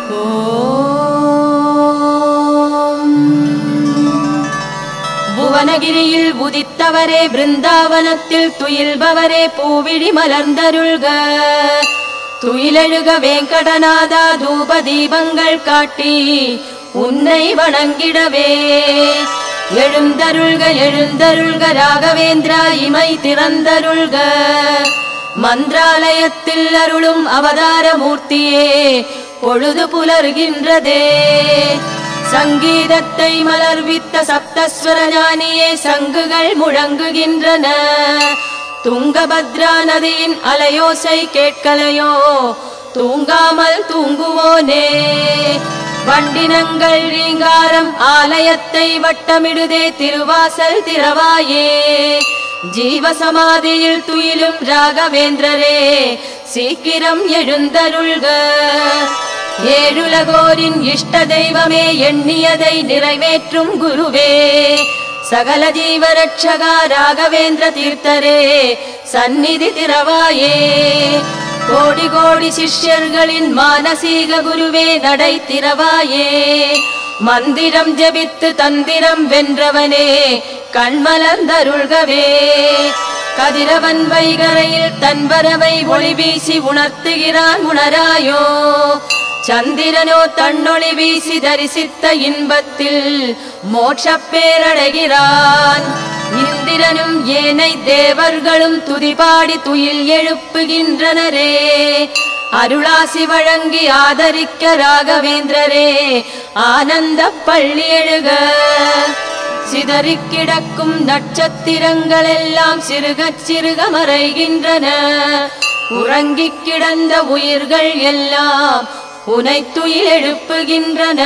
ஓம். புவனகிரியில் உதித்தவரே பிருந்தாவனத்தில் துயில்பவரே பூவிழி மலர்ந்தருள்க துயிலெழுக வேங்கடநாதா தூப தீபங்கள் காட்டி உன்னை வணங்கிடவே எழுந்தருள்க எழுந்தருள்க ராகவேந்திரா இமை திறந்தருள்க மந்திராலயத்தில் அருளும் அவதார மூர்த்தியே பொழுது புலர்கின்றதே சங்கீதத்தை மலர்வித்த சப்தஸ்வர ஞானியே சங்குகள் முழங்குகின்றன துங்கபத்ரா நதியின் அலையோசை கேட்கலையோ தூங்காமல் தூங்குவோனே வண்டினங்கள் ரீங்காரம் ஆலயத்தை வட்டமிடுதே திருவாசல் திறவாயே ஜீவசமாதியில் துயிலும் ராகவேந்திரரே சீக்கிரம் எழுந்தருள்க ஏழுலகோரின் இஷ்ட தெய்வமே எண்ணியதை நிறைவேற்றும் குருவே சகல ஜீவரட்சகா ராகவேந்திர தீர்த்தரே சந்நிதி திறவாயே கோடி கோடி சிஷ்யர்களின் மானசீக குருவே நடை திறவாயே மந்திரம் ஜெபித்து தந்திரம் வென்றவனே கண்மலர்ந்தருள்கவே கதிரவன் வைகரையில் தன் வரவை ஒளி வீசி உணர்த்துகிறான் உணராயோ சந்திரனோ தன்னொளி வீசி தரிசித்த இன்பத்தில் மோட்சப் பேரடைகிறான் இந்திரனும் ஏனை தேவர்களும் துதிபாடி துயில் எழுப்புகின்றனரே அருளாசி வழங்கி ஆதரிக்க ராகவேந்திரரே ஆனந்த பள்ளி எழுக சிதறிக் கிடக்கும் நட்சத்திரங்கள் எல்லாம் சிறுகச் சிறுக மறைகின்றன உறங்கிக் கிடந்த உயிர்கள் எல்லாம் உனை துயில் எழுப்புகின்றன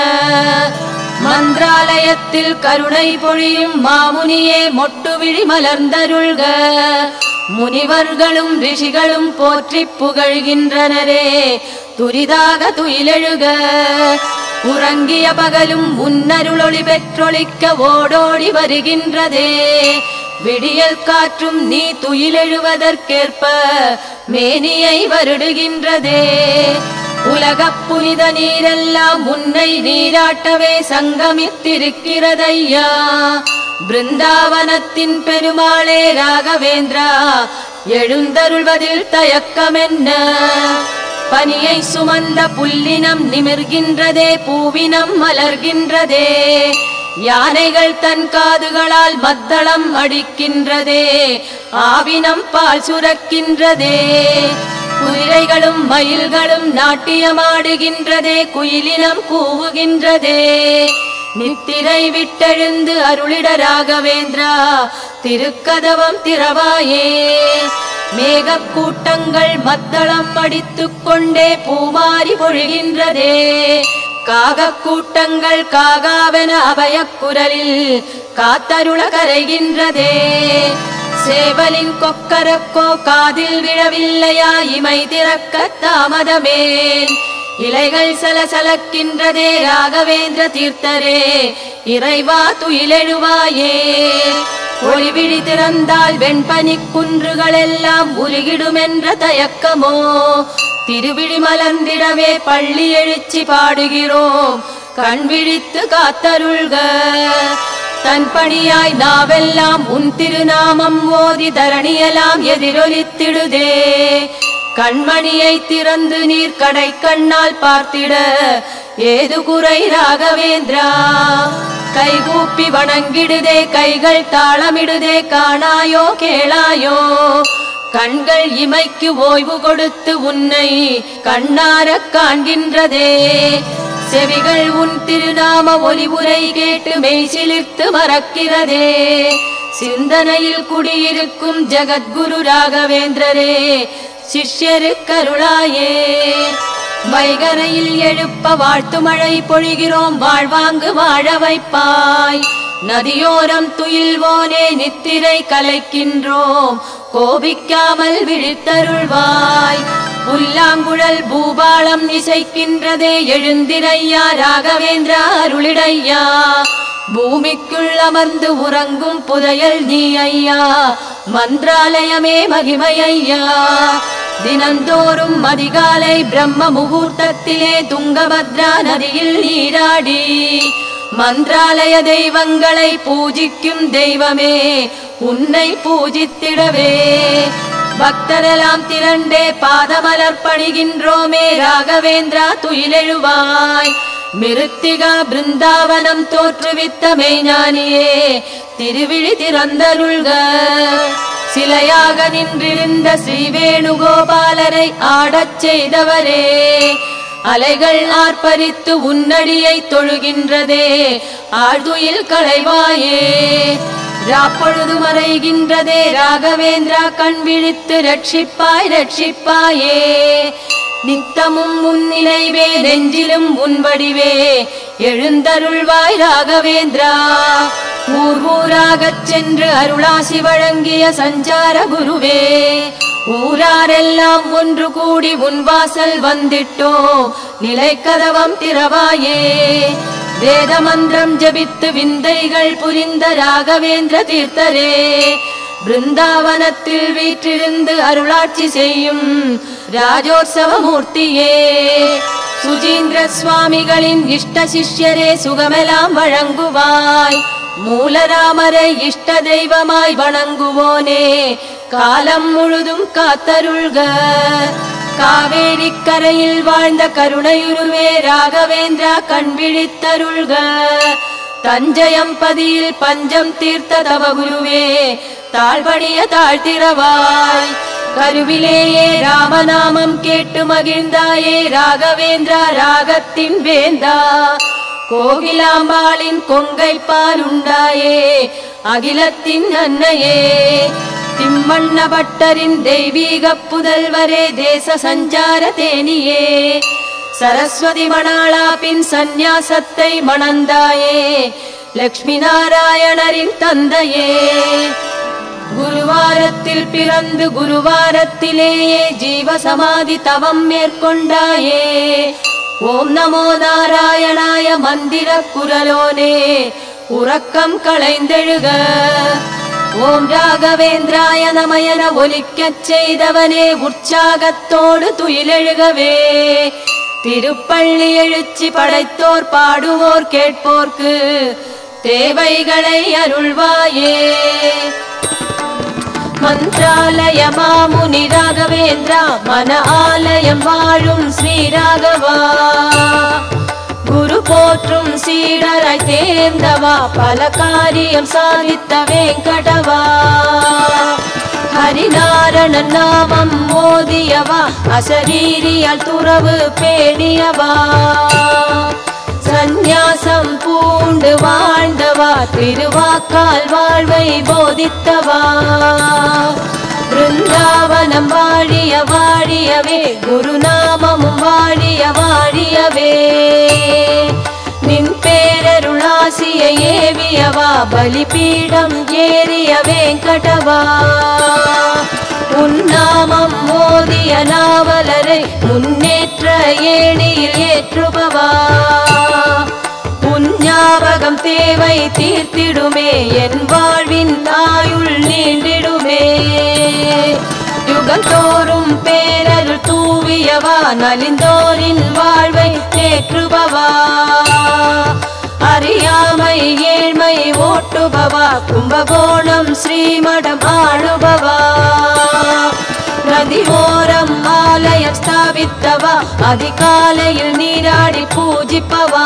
மந்திராலயத்தில் கருணை பொழியும் மாமுனியே மொட்டுவிழி மலர்ந்தருள்க முனிவர்களும் ரிஷிகளும் போற்றிப் புகழ்கின்றனரே துரிதாக துயிலெழுக உறங்கிய பகலும் உன்னருளொளி பெற்றொழிக்க ஓடோடி வருகின்றதே விடியல் காற்றும் நீ துயிலெழுவதற்கேற்ப மேனியை வருடுகின்றதே உலகப் புனித நீரெல்லாம் உன்னை நீராட்டவே சங்கமித்திருக்கிறதையா பிருந்தாவனத்தின் பெருமாளே ராகவேந்திரா எழுந்தருள்வதில் தயக்கமென்ன பனியை சுமந்த புல்லினம் நிமிர்கின்றதே பூவினம் மலர்கின்றதே யானைகள் தன் காதுகளால் மத்தளம் அடிக்கின்றதே ஆவினம் பால் சுரக்கின்றதே குதிரைகளும் மயில்களும் நாட்டியமாடுகின்றதே குயிலினம் கூவுகின்றதே நித்திரை விட்டெழுந்து அருளிட ராகவேந்திரா திருக்கதவம் திறவாயே மேகக் கூட்டங்கள் மத்தளம் அடித்துக் கொண்டே பூமாரி பொழிகின்றதே காகக் கூட்டங்கள் காகாவென அபயக் குரலில் காத்தருள கரைகின்றதே சேவலின் கொக்கரக்கோ காதில் விழவில்லையா இமை திறக்க தாமதமேன் இலைகள் சலசலக்கின்றதே ராகவேந்திர தீர்த்தரே இறைவா துயிலெழுவாயே ஒளிவிழி திறந்தால் வெண்பனிக் குன்றுகள் எல்லாம் உருகிடுமென்ற தயக்கமோ திருவிழி மலர்ந்திடவே பள்ளி எழுச்சி பாடுகிறோம் கண் விழித்து காத்தருள்க தன் பணியாய் நாவெல்லாம் உன் திருநாமம் ஓதி தரணியலாம் எதிரொலித்திடுதே கண்மணியை திறந்து நீர் கடை கண்ணால் பார்த்திட ஏது குறை ராகவேந்திரா கைகூப்பி வணங்கிடுதே கைகள் தாளமிடுதே காணாயோ கேளாயோ கண்கள் இமைக்கு ஓய்வு கொடுத்து உன்னை கண்ணாரக் காண்கின்றதே செவிகள் உன் திருநாம ஒலிபுரை கேட்டு மெய்சிலிர்த்து மறக்கிறதே சிந்தனையில் குடியிருக்கும் ஜகத்குரு ராகவேந்திரரே சிஷ்யருக்கருளாயே வைகரையில் எழுப்ப வாழ்த்து மழை பொழிகிறோம் வாழ்வாங்கு வாழ வைப்பாய் நதியோரம் துயில்வோனே நித்திரை கலைக்கின்றோம் கோபிக்காமல் விழித்தருள்வாய் புல்லாங்குழல் பூபாலம் இசைக்கின்றதே எழுந்திரையா ராகவேந்திரா அருளிடையா பூமிக்குள் அமர்ந்து உறங்கும் புதையல் நீ ஐயா மந்திராலயமே மகிமையா தினந்தோறும் அதிகாலை பிரம்ம முகூர்த்தத்திலே துங்கபத்ரா நதியில் நீராடி மந்திராலய தெய்வங்களை பூஜிக்கும் தெய்வமே உன்னை பூஜித்திடவே பக்தரெல்லாம் திரண்டே பாதமலர் பணிகின்றோமே ராகவேந்திரா துயிலெழுவாய் மிருத்திகா பிருந்தாவனம் தோற்றுவித்த மெய்ஞானியே திருவிழி திறந்தருள்க சிலையாக நின்றிருந்த ஸ்ரீவேணுகோபாலரை ஆடச் செய்தவரே அலைகள் ஆர்ப்பரித்து உன்னடியை தொழுகின்றதே ஆழ்துயில் களைவாயே ராப்பொழுது மறைகின்றதே ராகவேந்திரா கண் விழித்து ரட்சிப்பாய் ரட்சிப்பாயே நித்தமும் உன் நினைவே நெஞ்சிலும் உன் வடிவே எழுந்தருள்வாய் ராகவேந்திரா ஊர் ஊராகச் சென்று அருளாசி வழங்கிய சஞ்சார குருவே ஊராரெல்லாம் ஒன்று கூடி உன் வாசல் வந்திட்டோ நிலைக்கதவம் திறவாயே வேத மந்திரம் ஜபித்து விந்தைகள் புரிந்த ராகவேந்திர தீர்த்தரே பிருந்தாவனத்தில் வீற்றிருந்து அருளாட்சி செய்யும் ராஜோற்சவ மூர்த்தியே சுஜீந்திர சுவாமிகளின் இஷ்ட சிஷ்யரே சுகமெல்லாம் வழங்குவாய் மூலராமரை இஷ்ட தெய்வமாய் வணங்குவோனே காலம் முழுதும் காத்தருள்க காவேரி கரையில் வாழ்ந்த கருணையுருவே ராகவேந்திரா கண் விழித்தருள்க தஞ்சயம்பதியில் பஞ்சம் தீர்த்த தவகுருவே தாழ்வணிய தாழ்த்திரவாய் கருவிலேயே ராமநாமம் கேட்டு மகிழ்ந்தாயே ராகவேந்திரா ராகத்தின் வேந்தா கோகிலாம்பாளின் கொங்கை பால் உண்டாயே அகிலத்தின் அன்னையே திம்மண்ண பட்டரின் தெய்வீக புதல்வரே தேச சஞ்சார தேனியே சரஸ்வதி மணாளா பின் சந்நியாசத்தை மணந்தாயே லக்ஷ்மி நாராயணரின் தந்தையே குருவாரத்தில் பிறந்து குருவாரத்திலேயே ஜீவ சமாதி தவம் மேற்கொண்டாயே ஓம் நமோ நாராயணாய மந்திர குரலோனே உறக்கம் களைந்தெழுக ஓம் ராகவேந்திராய நமயன ஒலிக்கச் செய்தவனே உற்சாகத்தோடு துயிலெழுகவே திருப்பள்ளி எழுச்சி படைத்தோர் பாடுவோர் கேட்போர்க்கு தேவைகளை அருள்வாயே மந்திராலய மாமுனி ராகவேந்திரா மன ஆலயம் வாழும் ஸ்ரீராகவா குரு போற்றும் சீடராய் தேர்ந்தவா பல காரியம் சாதித்த வேங்கடவா ஹரிநாரணன் நாமம் மோதியவா அசரீரியால் துறவு பேணியவா சந்நியாசம் பூண்டு வாழ்ந்தவா திருவாக்கால் வாழ்வை போதித்தவா பிருந்தாவனம் வாழிய வாழியவே குருநாமமும் வாழிய வாழியவே நின் பேரருளாசிய ஏவியவா பலிபீடம் ஏறிய வேங்கடவா உன்னாமம் மோதிய நாவலரை முன்னேற்ற ஏணியில் ஏற்றுபவா உன் ஞாபகம் தேவை தீர்த்திடுமே என் வாழ்வின் ஆயுள் நீண்டிடுமே யுகந்தோறும் பேரருள் தூவியவா நலிந்தோரின் வாழ்வை தேற்றுபவா அறியாமை ஏழ்மை ஓட்டுபவா கும்பகோணம் ஸ்ரீமடம் ஆளுபவா நதியோரம் ஆலயம் ஸ்தாபித்தவா அதிகாலையில் நீராடி பூஜிப்பவா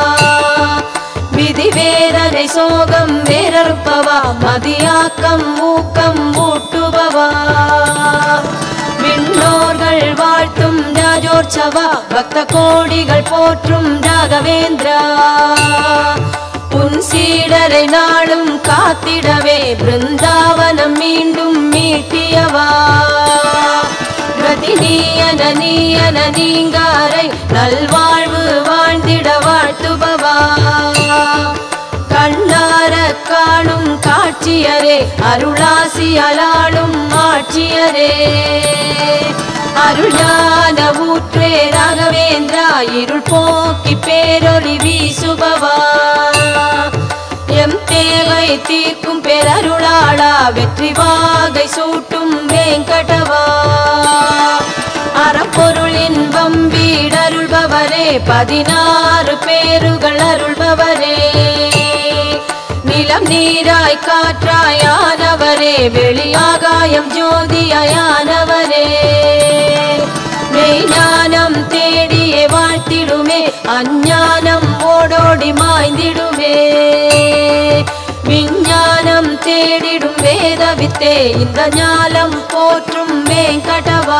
விதி வேதனை சோகம் வேறறுப்பவா மதியாக்கம் ஊக்கம் ஊட்டுபவா விண்ணோர்கள் வாழ்த்தும் ராஜோற்சவா பக்த கோடிகள் போற்றும் ராகவேந்திரா உன் சீடரை நாளும் காத்திடவே பிருந்தாவனம் மீண்டும் மீட்டியவா கதி நீயன நீயன நீங்காரை நல்வாழ்வு வாழ்ந்திட வாழ்த்துபவா கண்ணார காணும் காட்சியரே அருளாசி அலாளும் ஆட்சியரே அருளான ஊற்றே ராகவேந்திரா இருள் போக்கி பேரொளி வீசுபவா எம் தேவை தீர்க்கும் பெரருளாளா வெற்றி வாகை சூட்டும் வேங்கடவா அறப்பொருள் இன்பம் வீடருள்பவரே பதினாறு பேருகள் அருள்பவரே நிலம் நீராய் காற்றாயானவரே வெளியாகாயம் ஜோதியானவரே மெய்ஞானம் தேடியே வாழ்த்திடுமே அஞ்ஞானம் ஓடோடி மாய்ந்திடுமே விஞ்ஞானம் தேடிடும் வேத வித்தே இந்த ஞானம் போற்றும் வேங்கடவா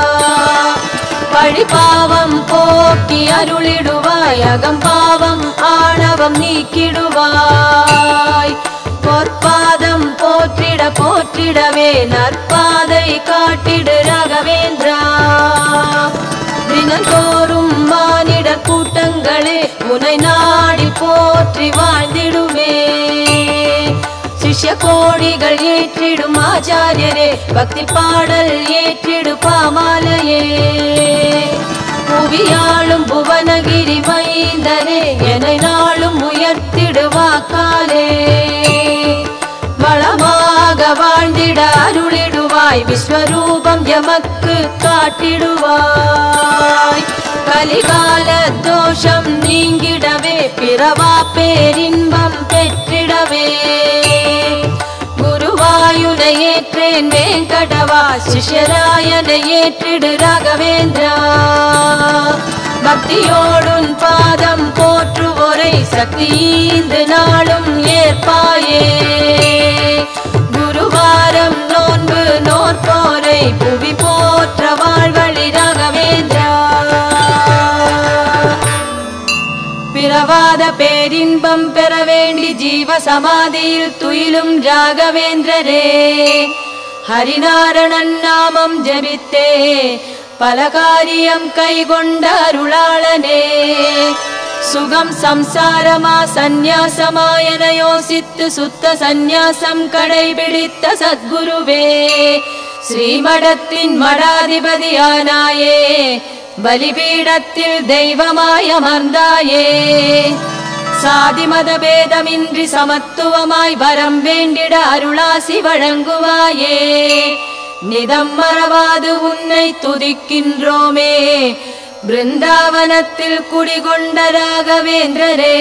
பழி பாவம் போக்கி அருளிடுவாய் அகம் பாவம் ஆணவம் நீக்கிடுவாய் பொற்பாதம் போற்றிட போற்றிடவே நற்பாதை காட்டிடு ராகவேந்திரா தினந்தோறும் மானிட கூட்டங்களே உனை நாடி போற்றி வாழ்ந்திடுமே சிஷ்ய கோடிகள் ஏற்றிடும் ஆச்சாரியரே பக்தி பாடல் ஏற்றிடு பாமாலையே புவியாளும் புவனகிரி மைந்தனே என்னை நாளும் உயர்த்திடுவாக்காலே வளமாக வாழ்ந்திட அருளிடுவாய் விஸ்வரூபம் எமக்கு காட்டிடுவாய் கலிகால தோஷம் நீங்கிடவே பிறவா பேரின்பம் பெற்றிடவே குருவாயுனை ஏற்றேன் வேங்கடவா சிஷ்யராயனை ஏற்றிடு ராகவேந்திரா பக்தியோடுன் பாதம் போற்றுவோரை சக்தி ஈந்து நாளும் ஏற்பாயே குருவாரம் நோன்பு நோற்போரை புவி போற்ற வாழ்வழி ராகவேந்திரா பிறவாத பேரின்பம் பெற வேண்டி ஜீவ சமாதியில் துயிலும் ராகவேந்திரரே ஹரிநாரணன் நாமம் ஜபித்தே பல காரியம் கைகொண்ட அருளாளனே சுகம் சம்சாரமா சந்நியாசமா என யோசித்து சுத்த சந்நியாசம் கடைபிடித்த சத்குருவே ஸ்ரீமடத்தின் மடாதிபதியானாயே பலிபீடத்தில் தெய்வமாய் அமர்ந்தாயே சாதி மத பேதமின்றி சமத்துவமாய் வரம் வேண்டிட அருளாசி வழங்குவாயே நிதம் மறவாது உன்னை துதிக்கின்றோமே பிருந்தாவனத்தில் குடிகொண்ட ராகவேந்திரரே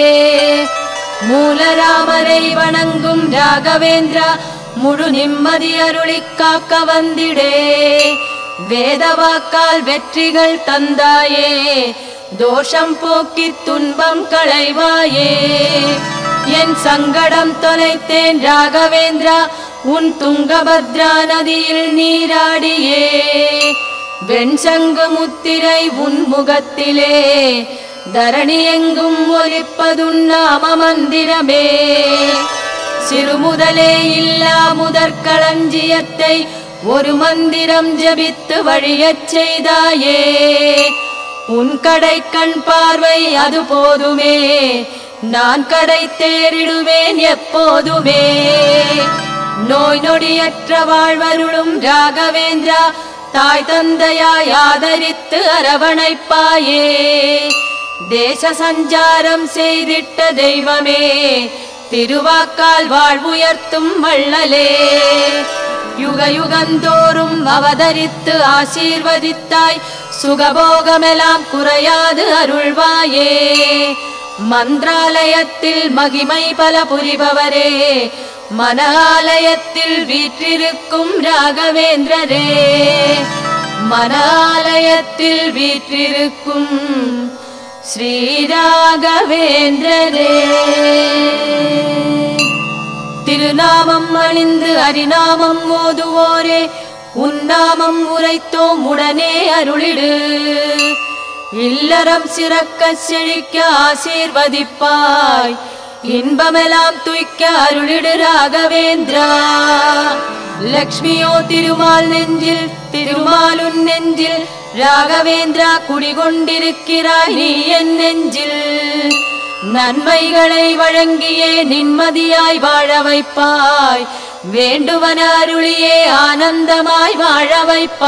மூலராமரை வணங்கும் ராகவேந்திரா முழு நிம்மதி அருளிக் காக்க வந்திடே வேதவாக்கால் வெற்றிகள் தந்தாயே தோஷம் போக்கி துன்பம் களைவாயே என் சங்கடம் தொலைத்தேன் ராகவேந்திரா உன் துங்கபத்ரா நதியில் நீராடியே வெண்சங்கு முத்திரை உன் முகத்திலே தரணி எங்கும் ஒலிப்பதுன் நாம மந்திரமே சிறுமுதலே இல்லா முதற்களஞ்சியத்தை ஒரு மந்திரம் ஜபித்து வழியச் செய்தாயே உன் கடை கண் பார்வை அது போதுமே நான் கடை தேறிடுவேன் எப்போதுமே நோய் நொடியற்ற வாழ்வருளும் ராகவேந்திரா தாய் தந்தையாய் ஆதரித்து அரவணைப்பாயே தேச சஞ்சாரம் செய்திட்ட தெய்வமே திருவாக்கால் வாழ்வுயர்த்தும் வள்ளலே யுக யுகந்தோறும் அவதரித்து ஆசீர்வதித்தாய் சுகபோகமெல்லாம் குறையாது அருள்வாயே மந்திராலயத்தில் மகிமை பல புரிபவரே மனாலயத்தில் வீற்றிருக்கும் ராகவேந்திரரே மனாலயத்தில் வீற்றிருக்கும் ஸ்ரீராகவேந்திரரே திருநாமம் அணிந்து அரிநாமம் ஓதுவோரே உன்னாமம் உரைத்தோம் உடனே அருளிடு இல்லறம் சிறக்க செழிக்க ஆசீர்வதிப்பாய் இன்பமெல்லாம் துய்க்க அருளிடு ராகவேந்திரா லக்ஷ்மியோ திருமால் நெஞ்சில் திருமாலுன் நெஞ்சில் ராகவேந்திரா குடிகொண்டிருக்கிறாய் நீ என் நெஞ்சில் நன்மைகளை வழங்கியே நிம்மதியாய் வாழ வைப்பாய் வேண்டுவன அருளியே ஆனந்தமாய் வாழ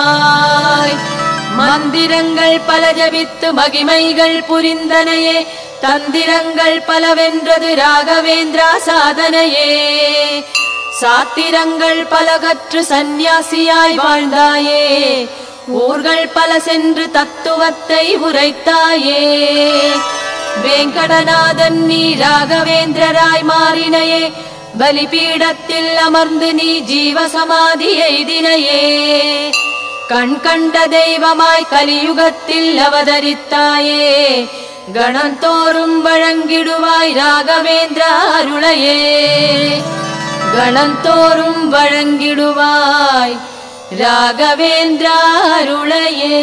வைப்பாய் மந்திரங்கள் பல ஜபித்து மகிமைகள் புரிந்தனையே தந்திரங்கள் பலவென்றது ராகவேந்திரா சாதனையே சாத்திரங்கள் பல கற்று சந்நியாசியாய் வாழ்ந்தாயே ஊர்கள் பல சென்று தத்துவத்தை உரைத்தாயே வேங்கடநாதன் நீ ராகவேந்திரராய் மாறினையே பலிபீடத்தில் அமர்ந்து நீ ஜீவசமாதி எய்தினையே கண் கண்ட தெய்வமாய் கலியுகத்தில் அவதரித்தாயே கணந்தோறும் வழங்கிடுவாய் ராகவேந்திர அருளையே கணந்தோறும் வழங்கிடுவாய் ராகவேந்திர அருளையே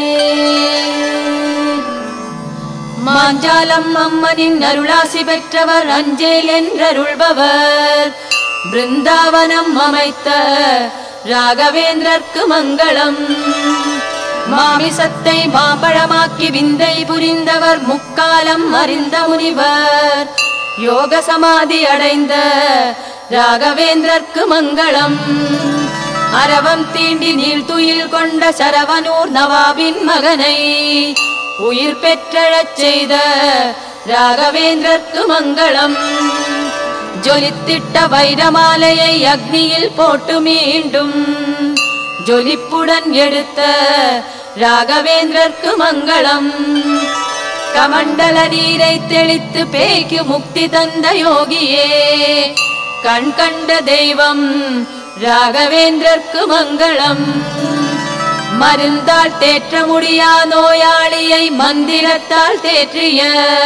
மாஞ்சாலம் அம்மனின் அருளாசி பெற்றவர் அஞ்சேல் என்றருள்பவர் பிருந்தாவனம் அமைத்த ராகவேந்திரர்க்கு மங்களம் மாமிசத்தை மாம்பழமாக்கி விந்தை புரிந்தவர் முக்காலம் அறிந்த முனிவர் யோக சமாதி அடைந்த ராகவேந்திரர்க்கு மங்களம் அரவம் தீண்டி நீள்துயில் கொண்ட சரவனூர் நவாபின் மகனை உயிர் பெற்றழச் செய்த ராகவேந்திரர்க்கு மங்களம் ஜொலித்திட்ட வைரமாலையை அக்னியில் போட்டு மீண்டும் ஜொலிப்புடன் எடுத்த ராகவேந்திரர்க்கு மங்களம் கமண்டல நீரை தெளித்து பேய்க்கு முக்தி தந்த யோகியே கண் கண்ட தெய்வம் ராகவேந்திரர்க்கு மங்களம் மருந்தால் தேற்ற முடியா நோயாளியை மந்திரத்தால் தேற்றிய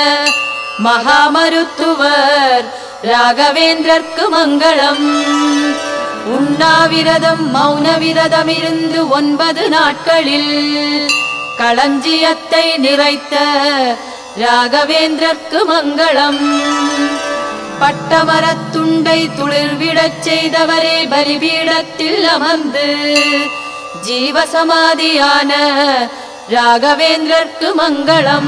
மகாமருத்துவர் ராகவேந்திரர்க்கு மங்களம் உண்ணாவிரதம் மௌன விரதம் இருந்து ஒன்பது நாட்களில் களஞ்சியத்தை நிறைத்த ராகவேந்திரர்க்கு மங்களம் பட்டமரத்துண்டை துளிர்விடச் செய்தவரே பலிபீடத்தில் அமர்ந்து ஜீவசமாதியான ராகவேந்திரர்க்கு மங்களம்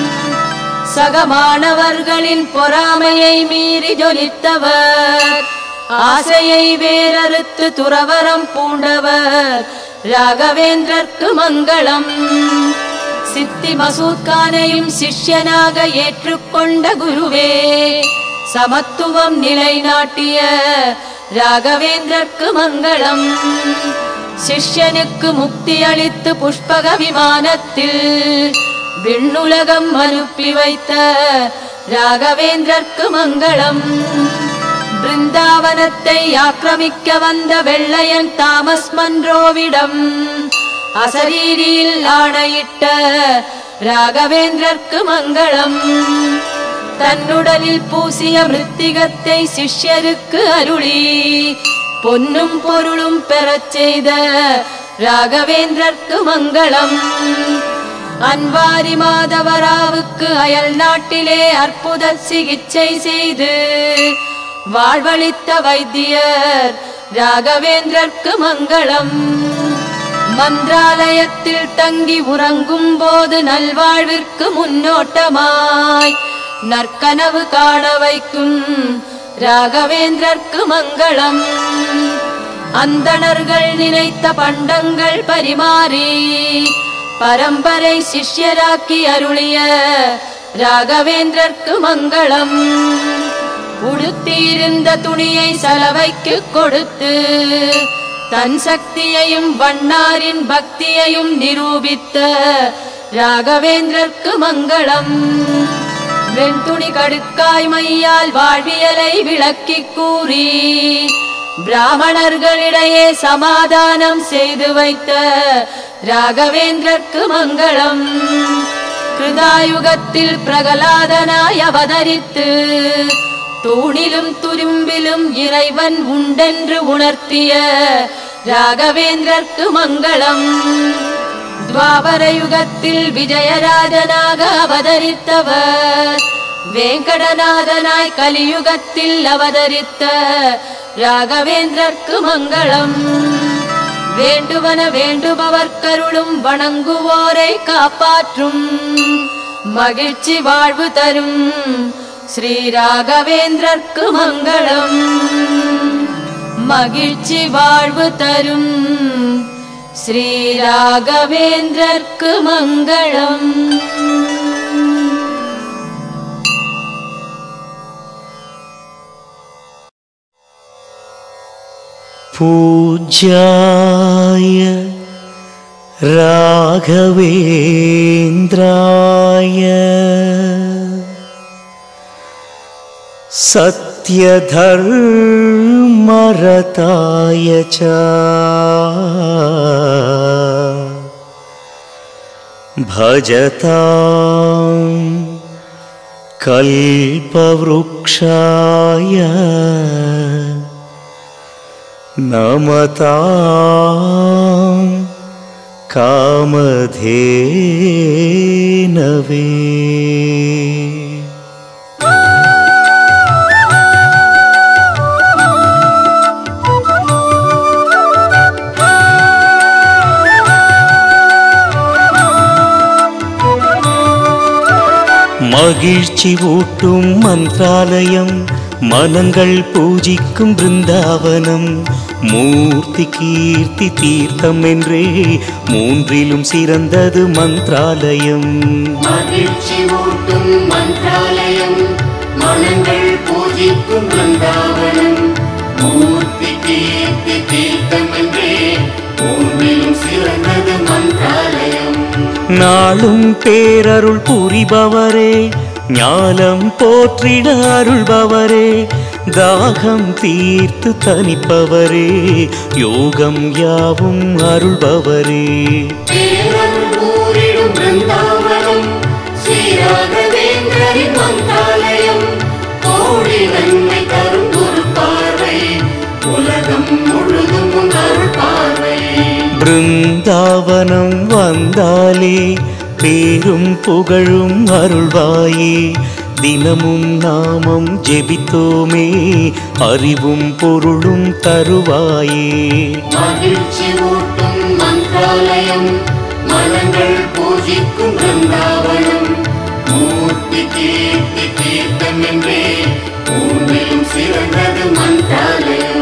சகமானவர்களின் பொறாமையை மீறி ஜொலித்தவர் ஆசையை வேறறுத்து துறவரம் பூண்டவர் ராகவேந்திரர்க்கு மங்களம் சித்தி மசூத்கானையும் சிஷ்யனாக ஏற்றுக்கொண்ட குருவே சமத்துவம் நிலைநாட்டிய ராகவேந்திரர்க்கு மங்களம் சிஷ்யனுக்கு முக்தி அளித்து புஷ்பக விமானத்தில் விண்ணுலகம் அனுப்பி வைத்த ராகவேந்திரர்க்கு மங்களம் பிருந்தாவனத்தை ஆக்கிரமிக்க வந்த வெள்ளையன் தாமஸ் மன்றோவிடம் அசரீரியில் ஆணையிட்ட ராகவேந்திரர்க்கு மங்களம் தன்னுடலில் பூசிய மிருத்திகத்தை சிஷ்யருக்கு அருளி பொன்னும் பொருளும் பெறச் செய்த ராகவேந்திரர்க்கு மங்களம் அன்வாரி மாதவராவுக்கு அயல் நாட்டிலே அற்புத சிகிச்சை செய்து வாழ்வளித்த வைத்தியர் ராகவேந்திரர்க்கு மங்களம் மந்திராலயத்தில் தங்கி உறங்கும் போது நல்வாழ்விற்கு முன்னோட்டமாய் நற்கனவு காண வைக்கும் ராகவேந்திரர்க்கு மங்களம் அந்தணர்கள் நினைத்த பண்டங்கள் பரிமாறி பரம்பரை சிஷ்யராக்கி அருளிய ராகவேந்திரர்க்கு மங்களம் உடுத்தியிருந்த துணியை சலவைக்கு கொடுத்து தன் சக்தியையும் வண்ணாரின் பக்தியையும் நிரூபித்த ராகவேந்திரர்க்கு மங்களம் வெண்துணி கடுக்காய் மையால் வாழ்வியலை விளக்கிக் கூறி பிராமணர்களிடையே சமாதானம் செய்து வைத்த ராகவேந்திரர்க்கு மங்களம் கிருதாயுகத்தில் பிரகலாதனாய் அவதரித்து தூணிலும் துரும்பிலும் இறைவன் உண்டென்று உணர்த்திய ராகவேந்திரர்க்கு மங்களம் துவாபர யுகத்தில் விஜயராஜனாக அவதரித்தவர் வேங்கடநாதனாய் கலியுகத்தில் அவதரித்த ராகவேந்திரர்க்கு மங்களம் வேண்டுவன வேண்டுபவர் கருளும் வணங்குவோரை காப்பாற்றும் மகிழ்ச்சி வாழ்வு தரும் ஸ்ரீ ராகவேந்திரர்க்கு மங்களம் மகிழ்ச்சி வாழ்வு தரும் ஸ்ரீ ராகவேந்திரர்க்கு மங்களம் पूज्याय राघवेन्द्राय सत्यधर्मरताय च भजतां कल्पवृक्षाय नमतां कामधेनवे மகிழ்ச்சி ஊட்டும் மந்திராலயம் மனங்கள் பூஜிக்கும் பிருந்தாவனம் மூர்த்தி கீர்த்தி தீர்த்தம் என்றே மூன்றிலும் சிறந்தது மந்திராலயம் மகிழ்ச்சி ஊட்டும் மந்திராலயம் மனங்கள் பூஜிக்கும் பிருந்தாவனம் மூர்த்தி கீர்த்தி தீர்த்தம் என்றே மூன்றிலும் சிறந்தது மந்திராலயம் நாளும் பேரருள் புரிபவரே ஞானம் போற்றிட அருள்பவரே தாகம் தீர்த்து தனிப்பவரே யோகம் யாவும் அருள்பவரே பேரருள் ஊரிடும் பிருந்தாவனம் ஸ்ரீராகவேந்திரரின் மந்திராலயம் கோடி நன்மை தரும் குரு பார்வை உலகம் முழுதும் உன் அருள் பார்வை பிருந்தாவனம் வந்தாலே பேரும் புகழும் அருள்வாயே தினமும் நாமம் ஜெபித்தோமே அறிவும் பொருளும் தருவாயே மகிழ்ச்சி ஊட்டும் மந்திராலயம் மனங்கள் பூஜிக்கும் பிருந்தாவனம் மூர்த்தி கீர்த்தி தீர்த்தம் என்றே மூன்றிலும் சிறந்தது மந்திராலயம்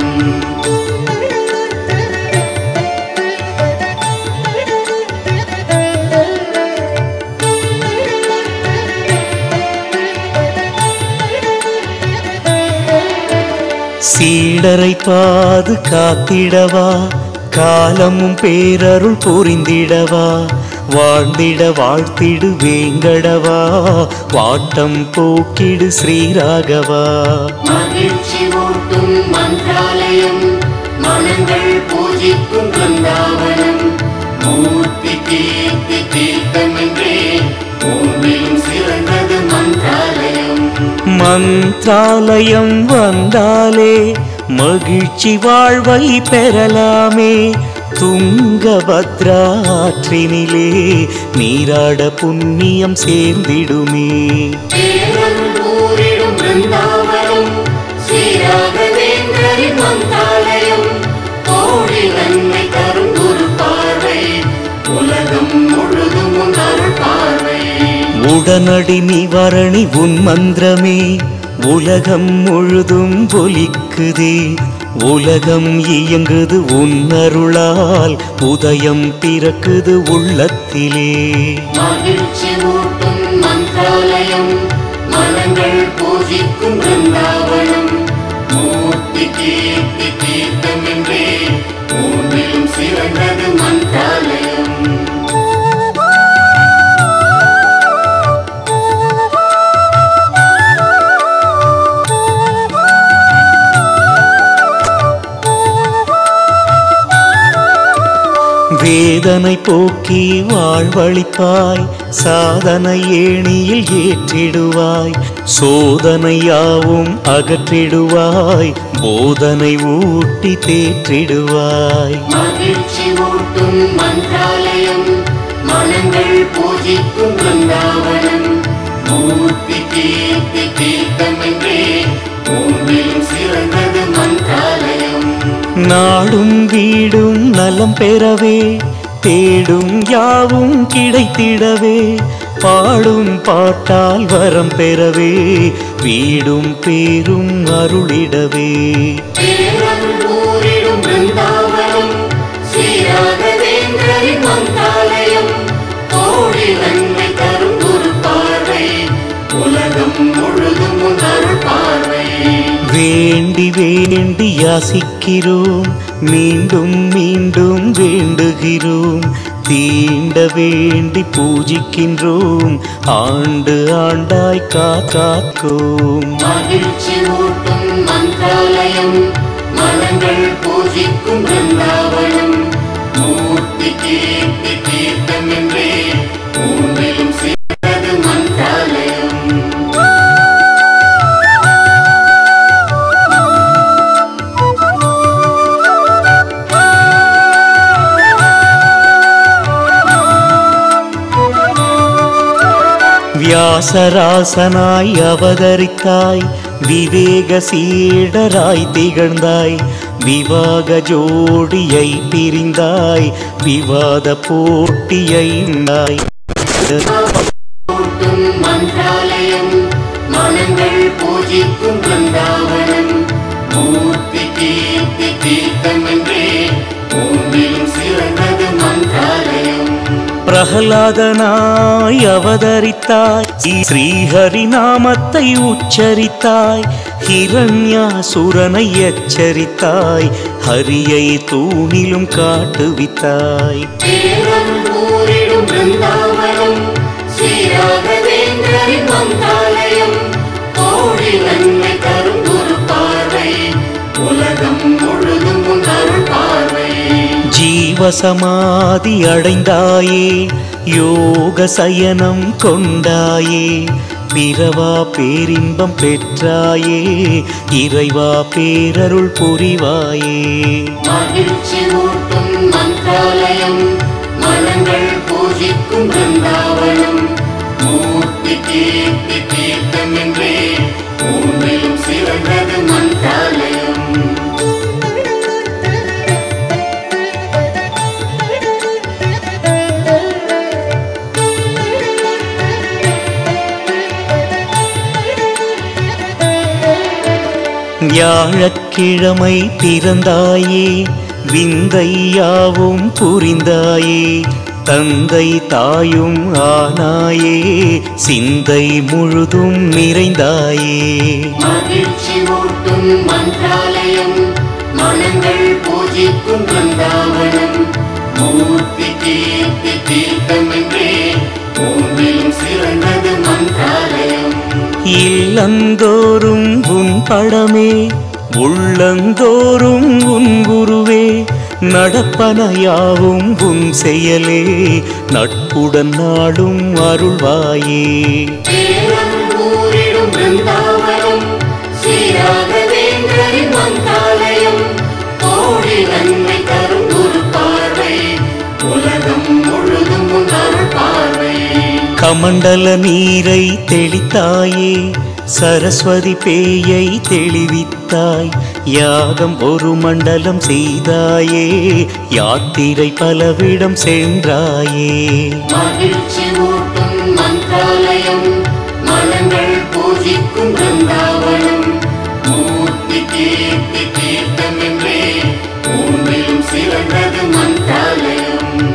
சீடரை பாது காத்திடவா காலமும் பேரருள் புரிந்திடவா வாழ்ந்திட வாழ்த்திடு வேங்கடவா வாட்டம் போக்கிடு ஸ்ரீராகவா மகிழ்ச்சி ஊட்டும் மந்திராலயம் மனங்கள் பூஜிக்கும் பிருந்தாவனம் மூர்த்தி கீர்த்தி தீர்த்தம் என்றே மூன்றிலும் சிறந்தது மந்திராலயம் மந்திராலயம் வந்தாலே மகிழ்ச்சி வாழ்வை பெறலாமே துங்கபத்ரா ஆற்றினிலே நீராட புண்ணியம் சேர்ந்திடுமே பேரருள் ஊரிடும் பிருந்தாவனம் ஸ்ரீராகவேந்திரரின் மந்தாலயம் கோடி நன்மை தரும் குரு பார்வை உலகம் முழுதும் உன் அருள் பார்வை உடனடி நிவாரணி உன் மந்திரமே உலகம் முழுதும் ஒலிக்குதே உலகம் இயங்குது உன் அருளால் உதயம் பிறக்குது உள்ளத்திலே மகிழ்ச்சி ஊட்டும் மந்திராலயம் மனங்கள் பூஜிக்கும் பிருந்தாவனம் மூர்த்தி கீர்த்தி தீர்த்தம் என்றே மூன்றிலும் சிறந்தது மந்திராலயம் வேதனை போக்கி வாழ்வழிப்பாய் சாதனை ஏணியில் ஏற்றிடுவாய் சோதனையாவும் அகற்றிடுவாய் போதனை ஊட்டி தேற்றிடுவாய் மகிழ்ச்சி ஊட்டும் மந்திராலயம் மனங்கள் பூஜிக்கும் பிருந்தாவனம் மூர்த்தி கீர்த்தி தீர்த்தம் என்றே மூன்றிலும் சிறந்தது மந்திராலயம் நாடும் வீடும் நலம் பெறவே தேடும் யாவும் கிடைத்திடவே பாடும் பாட்டால் வரம் பெறவே வீடும் பேரும் அருளிடவே பேரருள் ஊரிடும் பிருந்தாவனம் ஸ்ரீராகவேந்திரரின் மந்தாலயம் கோடி நன்மை தரும் குரு பார்வை உலகம் முழுதும் உன் அருள் பார்வை வேண்டி வேண்டி யாசிக்கிறோம் மீண்டும் மீண்டும் வேண்டுகிறோம் தீண்ட வேண்டி பூஜிக்கின்றோம் ஆண்டு ஆண்டாய் காக்காக்கோம் மகிழ்ச்சி ஊட்டும் மந்திராலயம் மனங்கள் பூஜிக்கும் பிருந்தாவனம் மூர்த்தி கீர்த்தி தீர்த்தம் என்றே மூன்றிலும் சேர்ந்தது மந்திராலயம் வியாசராசனாய் அவதரித்தாய் விவேக சீடராய் திகழ்ந்தாய் விவாக ஜோடியை பிரிந்தாய் விவாத போட்டியை உண்டாய் ஊட்டும் மந்திராலயம் மனங்கள் பூஜிக்கும் பிருந்தாவனம் மூர்த்தி கீர்த்தி தீர்த்தம் என்றே மூன்றிலும் சிறந்தது மந்திராலயம் பிரகலாதனாய் அவதரித்தாய் ஸ்ரீஹரி நாமத்தை உச்சரித்தாய் ஹிரண்யாசுரனை எச்சரித்தாய் ஹரியை தூணிலும் காட்டுவித்தாய் பேரருள் ஊரிடும் பிருந்தாவனம் ஸ்ரீராகவேந்திரரின் மந்திராலயம் கோடி நன்மை தரும் குரு பார்வை உலகம் முழுதும் உன் அருள் பார்வை ஜீவசமாதி அடைந்தாயே யோக சயனம் கொண்டாயே பிறவா பேரின்பம் பெற்றாயே இறைவா பேரருள் புரிவாயே மகிழ்ச்சி ஊட்டும் மந்திராலயம் மனங்கள் பூஜிக்கும் பிருந்தாவனம் மூர்த்தி கீர்த்தி தீர்த்தம் என்றே மூன்றிலும் சிறந்தது மந்திராலயம் வியாழக்கிழமை பிறந்தாயே விந்தையாவும் புரிந்தாயே தந்தை தாயும் ஆனாயே சிந்தை முழுதும் நிறைந்தாயே மகிழ்ச்சி ஊட்டும் மந்திராலயம் மனங்கள் பூஜிக்கும் பிருந்தாவனம் மூர்த்தி கீர்த்தி தீர்த்தம் என்றே மூன்றிலும் சிறந்தது மந்திராலயம் இல்லந்தோறும் உன் படமே உள்ளந்தோறும் உன் குருவே நடப்பனையாவும் உன் செயலே நட்புடன் நாடும் அருள்வாயே பேரருள் ஊரிடும் பிருந்தாவனம் ஸ்ரீராகவேந்திரரின் மந்திராலயம் கோடி நன்மை தரும் குரு பார்வை உலகம் முழுதும் உன் அருள் பார்வை கமண்டல நீரை தெளித்தாயே சரஸ்வதி பேயை தெளிவித்தாய் யாகம் ஒரு மண்டலம் செய்தாயே யாத்திரை பலவிடம் சென்றாயே மகிழ்ச்சி ஊட்டும் மந்திராலயம் மனங்கள் பூஜிக்கும் பிருந்தாவனம் மூர்த்தி கீர்த்தி தீர்த்தம் என்றே மூன்றிலும் சிறந்தது மந்திராலயம்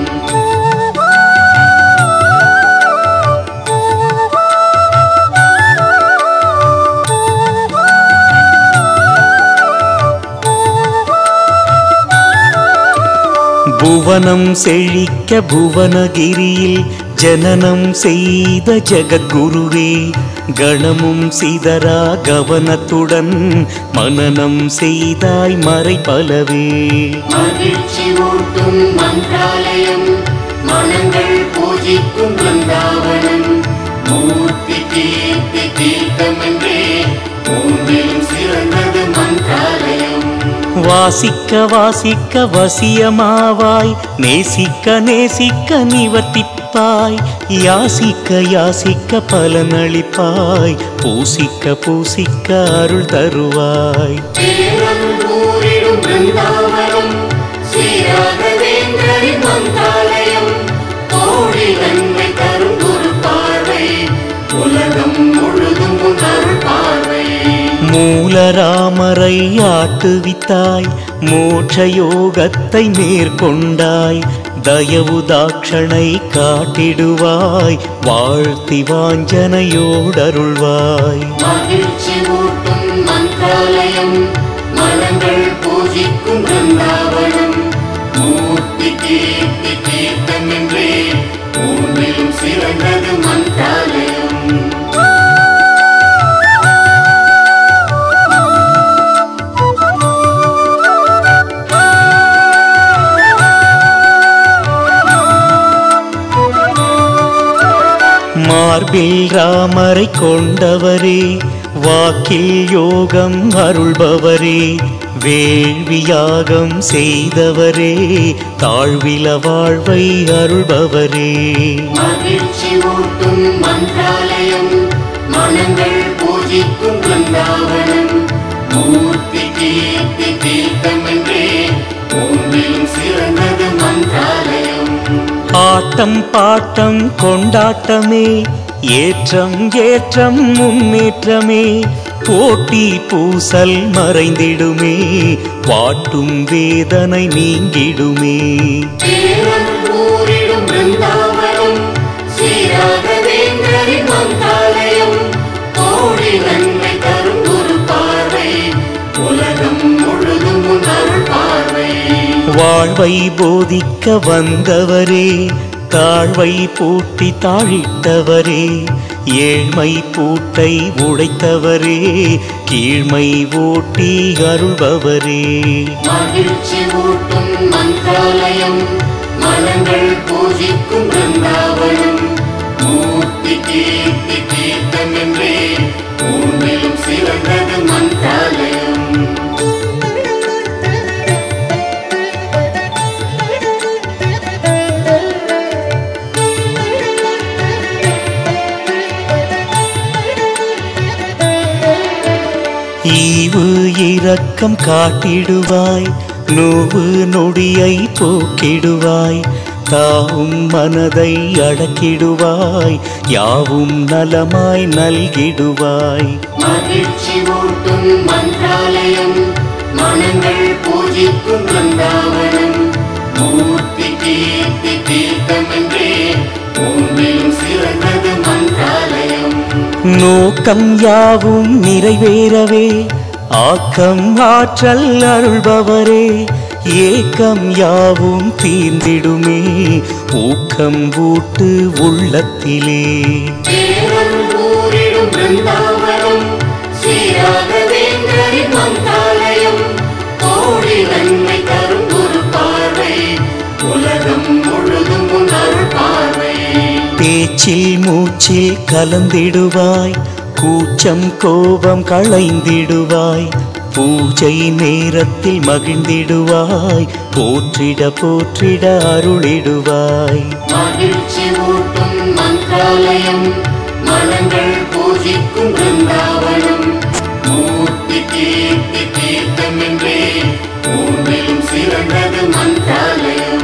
புவனம் செழிக்க புவனகிரியில் ஜனனம் செய்த ஜெகத்குருவே கணமும் சிதறா கவனத்துடன் மனனம் செய்தாய் மறை பலவே மகிழ்ச்சி ஊட்டும் மந்திராலயம் மனங்கள் பூஜிக்கும் பிருந்தாவனம் மூர்த்தி கீர்த்தி தீர்த்தம் என்றே மூன்றிலும் சிறந்தது மந்திராலயம் வாசிக்க வாசிக்க வசியமாவாய் நேசிக்க நேசிக்க நிவர்த்திப்பாய் யாசிக்க யாசிக்க பலனளிப்பாய் பூசிக்க பூசிக்க அருள் தருவாய் பேரருள் ஊரிடும் பிருந்தாவனம் ஸ்ரீராகவேந்திரரின் மந்திராலயம் கோடி நன்மை தரும் குரு பார்வை உலகம் முழுதும் உன் அருள் பார்வை மூலராமரை ஆட்டுவித்தாய் மோட்ச யோகத்தை மேற்கொண்டாய் தயவு தாட்சணை காட்டிடுவாய் வாழ்த்தி வாஞ்சனையோடருள்வாய் மகிழ்ச்சி ஊட்டும் மந்திராலயம் மனங்கள் பூ பூஜிக்கும் பிருந்தாவனம் மூர்த்தி கீர்த்தி தீர்த்தம் என்றே மூன்றிலும் சிறந்தது மந்திராலயம் மார்பில் ராமரை கொண்டவரே வாக்கில் யோகம் அருள்பவரே வேள்வியாகம் செய்தவரே தாழ்வில வாழ்வை அருள்பவரே மகிழ்ச்சி ஊட்டும் மந்திராலயம் மனங்கள் பூஜிக்கும் பிருந்தாவனம் மூர்த்தி கீர்த்தி தீர்த்தம் என்றே மூன்றிலும் சிறந்தது மந்திராலயம் ஆட்டம் பாட்டம் கொண்டாட்டமே ஏற்றம் ஏற்றம் முன்னேற்றமே போட்டி பூசல் மறைந்திடுமே வாட்டும் வேதனை நீங்கிடுமே பேரன் ஊரிடும் பிருந்தாவனம் ஸ்ரீராகவேந்திரரின் மந்திராலயம் கோடி நன்மை தரும் குரு பார்வை உலகம் முழுதும் உன் அருள் பார்வை வாழ்வை போதிக்க வந்தவரே தாழ்வை பூட்டி தாழிட்டவரே ஏழ்மை பூட்டை உடைத்தவரே கீழ்மை ஓட்டி அருள்பவரே மகிழ்ச்சி ஊட்டும் மந்திராலயம் மனங்கள் பூஜிக்கும் பிருந்தாவனம் மூர்த்தி கீர்த்தி தீர்த்தம் என்றே மூன்றிலும் சிறந்தது மந்திராலயம் ஈவு இரக்கம் காட்டிடுவாய் நோவு நொடியை போக்கிடுவாய் தாவும் மனதை அடக்கிடுவாய் யாவும் நலமாய் நல்கிடுவாய் மகிழ்ச்சி ஊட்டும் மந்திராலயம் மனங்கள் பூஜிக்கும் பிருந்தாவனம் மூர்த்தி கீர்த்தி தீர்த்தம் என்றே மூன்றிலும் சிறந்தது மந்திராலயம் நோக்கம் யாவும் நிறைவேறவே ஆக்கம் ஆற்றல் அருள்பவரே ஏக்கம் யாவும் தீர்ந்திடுமே ஊக்கம் ஊட்டு உள்ளத்திலே தேவன் ஊரிடும் பிருந்தாவனம் ஸ்ரீராகவேந்திரரின் மந்திராலயம் கோடி நன்மை தரும் குரு பார்வை உலகம் முழுதும் உன் அருள் பார்வை பேச்சில் மூச்சில் கலந்திடுவாய் கூச்சம் கோபம் களைந்திடுவாய் பூஜை நேரத்தில் மகிழ்ந்திடுவாய் போற்றிட போற்றிட அருளிடுவாய் மகிழ்ச்சி ஊட்டும் மந்திராலயம் மனங்கள் பூஜிக்கும் பிருந்தாவனம் மூர்த்தி கீர்த்தி தீர்த்தம் என்றே மூன்றிலும் சிறந்தது மந்திராலயம்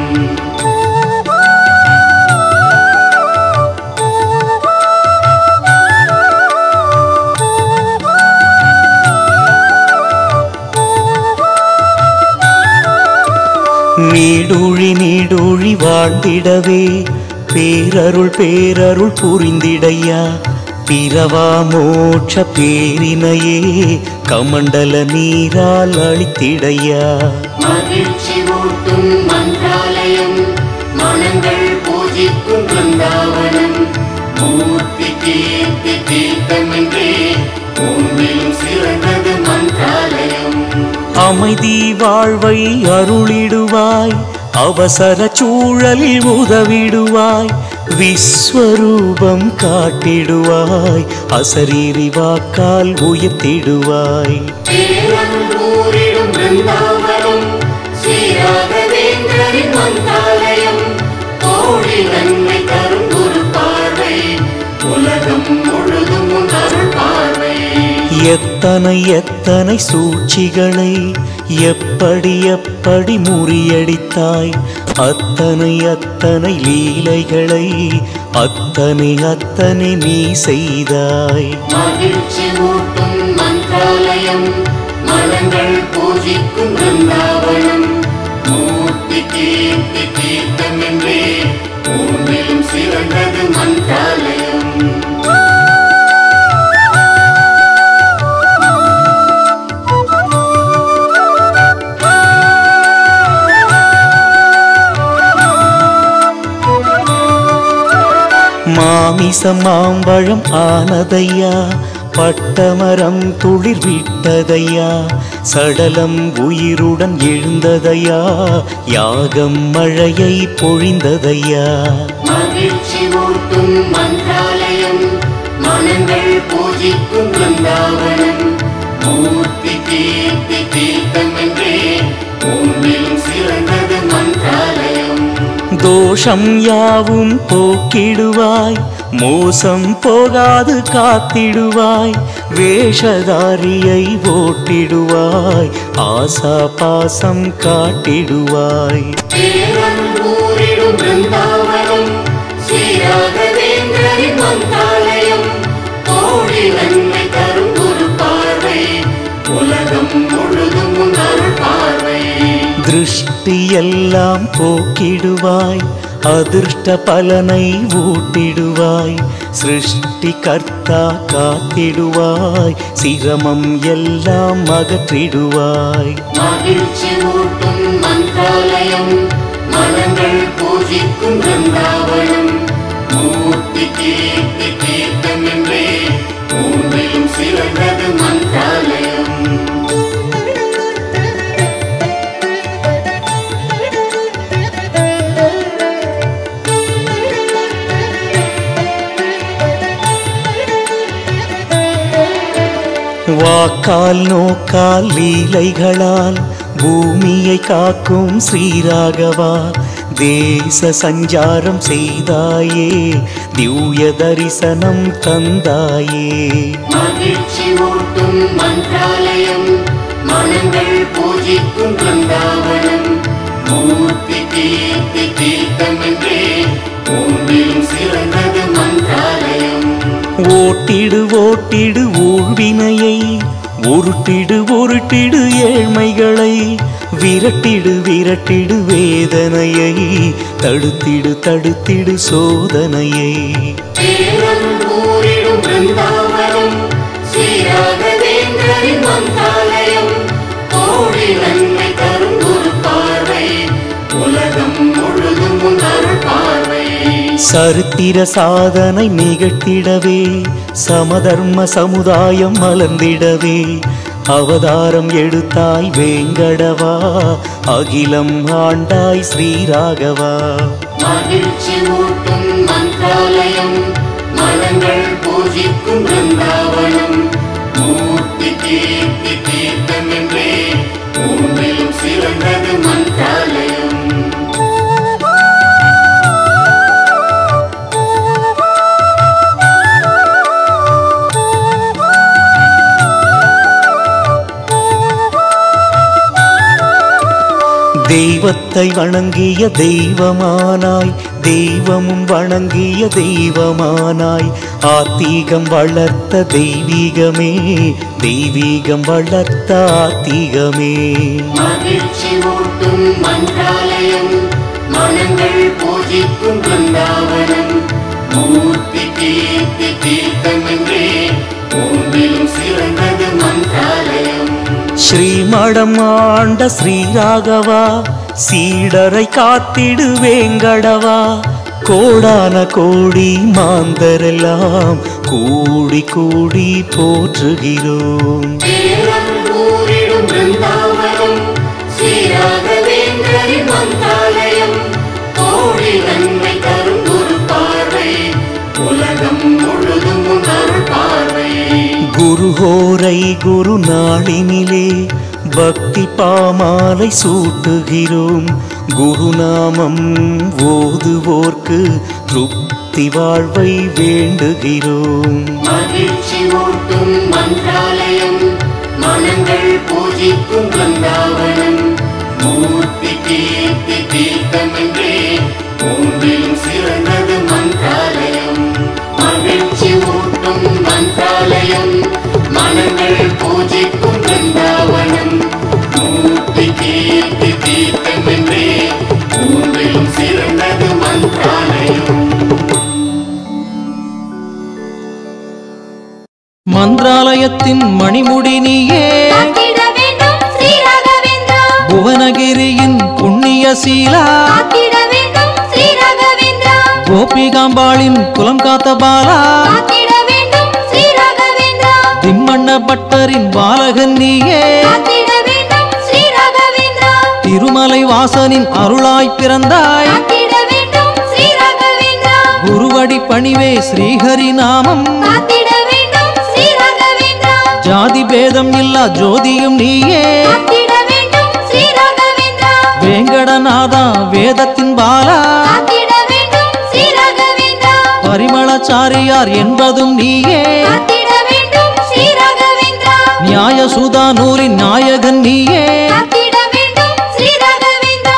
நீடூழி நீடூழி வாழ்ந்திடவே பேரருள் பேரருள் புரிந்திடையா பிறவா மோட்ச பேரினையே கமண்டல நீரால் அழித்திடையா மகிழ்ச்சி ஊட்டும் மந்திராலயம் மனங்கள் பூஜிக்கும் பிருந்தாவனம் மூர்த்தி கீர்த்தி தீர்த்தம் என்றே மூன்றிலும் சிறந்தது மந்திராலயம் அமைதி வாழ்வை அருளிடுவாய் அவசர சூழலில் உதவிடுவாய் விஸ்வரூபம் காட்டிடுவாய் அசரீரி வாக்கால் உயர்த்திடுவாய் பேரன் ஊரிடும் பிருந்தாவனம் ஸ்ரீராகவேந்திரரின் மந்திராலயம் கோடி நன்மை தரும் குரு பார்வை உலகம் முழுதும் உன் அருள் பார்வை எத்தனை எத்தனை சூழ்ச்சிகளை எப்படி எப்படி முறியடித்தாய் அத்தனை அத்தனை லீலைகளை அத்தனை அத்தனை நீ செய்தாய் மகிழ்ச்சி ஊட்டும் மந்திராலயம் மனங்கள் பூஜிக்கும் பிருந்தாவனம் மூர்த்தி கீர்த்தி தீர்த்தம் என்றே மூன்றிலும் சிறந்தது மந்திராலயம் ஆ மாமிசம் மாம்பழம் ஆனதையா பட்டமரம் துளிர் விட்டதையா சடலம் உயிருடன் எழுந்ததையா யாகம் மழையை பொழிந்ததையா மகிழ்ச்சி ஊட்டும் மன்றாலயம் மனங்கள் பூஜிக்கும் பிருந்தாவனம் மூர்த்தி கீர்த்தி தீர்த்தம் என்றே உன்னிலும் சிறந்தது மன்றாலயம் தோஷம் யாவும் போக்கிடுவாய் மோசம் போகாது காத்திடுவாய் வேஷதாரியை ஓட்டிடுவாய் ஆசா பாசம் காட்டிடுவாய் பேரருள் ஊரிடும் பிருந்தாவனம் ஸ்ரீராகவேந்திரரின் மந்தாலயம் கோடி நன்மை தரும் குரு பார்வை உலகம் முழுதும் உன் அருள் பார்வை திருஷ்டியெல்லாம் போக்கிடுவாய் அதிர்ஷ்ட பலனை ஊட்டிடுவாய் சிருஷ்டி கர்த்தா காத்திடுவாய் சிரமம் எல்லாம் அகற்றிடுவாய் மகிழ்ச்சி ஊட்டும் மந்திராலயம் மனங்கள் பூஜிக்கும் பிருந்தாவனம் மூர்த்தி கீர்த்தி தீர்த்தம் என்றே மூன்றிலும் சிறந்தது மந்திராலயம் வாக்கால் நோக்கால் லீலைகளால் பூமியை காக்கும் ஸ்ரீராகவா தேச சஞ்சாரம் செய்தாயே திவ்ய தரிசனம் தந்தாயே மகிழ்ச்சி ஊட்டும் மந்திராலயம் மனங்கள் பூஜிக்கும் பிருந்தாவனம் மூர்த்தி கீர்த்தி தீர்த்தம் என்றே மூன்றிலும் சிறந்தது மந்திராலயம் ஓட்டிடு ஓட்டிடு ஊழ்வினையை உருட்டிடு உருட்டிடு ஏழ்மைகளை விரட்டிடு விரட்டிடு வேதனையை தடுத்திடு தடுத்திடு சோதனையை பேரருள் ஊரிடும் பிருந்தாவனம் ஸ்ரீராகவேந்திரரின் மந்தாலயம் கோடி நன்மை தரும் குரு பார்வை உலகம் முழுதும் உன் அருள் பார்வை சரித்திர சாதனை நிகழ்த்திடவே சமதர்ம சமுதாயம் மலர்ந்திடவே அவதாரம் எடுத்தாய் வேங்கடவா அகிலம் ஆண்டாய் ஸ்ரீராகவா மகிழ்ச்சி ஊட்டும் மந்திராலயம் மனங்கள் பூஜிக்கும் பிருந்தாவனம் மூர்த்தி கீர்த்தி தீர்த்தம் என்றே மூன்றிலும் சிறந்தது மந்திராலயம் தெய்வத்தை வணங்கிய தெய்வமானாய் தெய்வமும் வணங்கிய தெய்வமானாய் ஆத்தீகம் வளர்த்த தெய்வீகமே தெய்வீகம் வளர்த்த ஆத்தீகமே மகிழ்ச்சி ஊட்டும் மந்திராலயம் மனங்கள் பூஜிக்கும் பிருந்தாவனம் மூர்த்தி கீர்த்தி தீர்த்தம் என்றே மூன்றிலும் சிறந்தது மந்திராலயம் ஸ்ரீமடம் ஆண்ட ஸ்ரீராகவா சீடரை காத்திடு வேங்கடவா கோடான கோடி மாந்தரெல்லாம் கூடி கூடி போற்றுகிறோம் பேரருள் ஊரிடும் பிருந்தாவனம் ஸ்ரீராகவேந்திரரின் மந்தாலயம் கோடி நன்மை தரும் குரு பார்வை உலகம் முழுதும் உன் அருள் பார்வை குருஹோரை குரு நாளினிலே பக்தி பாமாலை சூட்டுகிறோம் குருநாமம் ஓதுவோர்க்கு திருப்தி வாழ்வை வேண்டுகிறோம் மகிழ்ச்சி ஊட்டும் மந்திராலயம் மனங்கள் பூஜிக்கும் பிருந்தாவனம் மூர்த்தி கீர்த்தி தீர்த்தம் என்றே மூன்றிலும் சிறந்தது மந்திராலயம் மகிழ்ச்சி ஊட்டும் மந்திராலயம் மனங்கள் பூஜிக்கும் பிருந்தாவனம் மூர்த்தி கீர்த்தி தீர்த்தம் என்றே மூன்றிலும் சிறந்தது மந்திராலயம் மந்திராலயத்தின் மணிமுடி நீயே காத்திட வேண்டும் ஸ்ரீ ராகவேந்திரா புவனகிரியின் புண்ணிய சீலா காத்திட வேண்டும் ஸ்ரீ ராகவேந்திரா கோபிகாம்பாளின் குலம் காத்த பாலா காத்திட வேண்டும் ஸ்ரீ ராகவேந்திரா திம்மண்ண பட்டரின் பாலகன் நீயே காத்திட வேண்டும் ஸ்ரீ ராகவேந்திரா திருமலை வாசனின் அருளாய் பிறந்தாய் காத்திட வேண்டும் ஸ்ரீ ராகவேந்திரா குருவடி பணிவே ஸ்ரீஹரி நாமம் காத்திட வேண்டும் ஸ்ரீ ராகவேந்திரா ஜாதி பேதம் இல்லா ஜோதியும் நீயே காத்திட வேண்டும் ஸ்ரீ ராகவேந்திரா வேங்கடநாதா வேதத்தின் பாலா காத்திட வேண்டும் ஸ்ரீ ராகவேந்திரா பரிமளச்சாரியார் என்பதும் நீயே காத்திட வேண்டும் ஸ்ரீ ராகவேந்திரா நியாய சுதா நூலின் நாயகன் நீயே காத்திட வேண்டும் ஸ்ரீ ராகவேந்திரா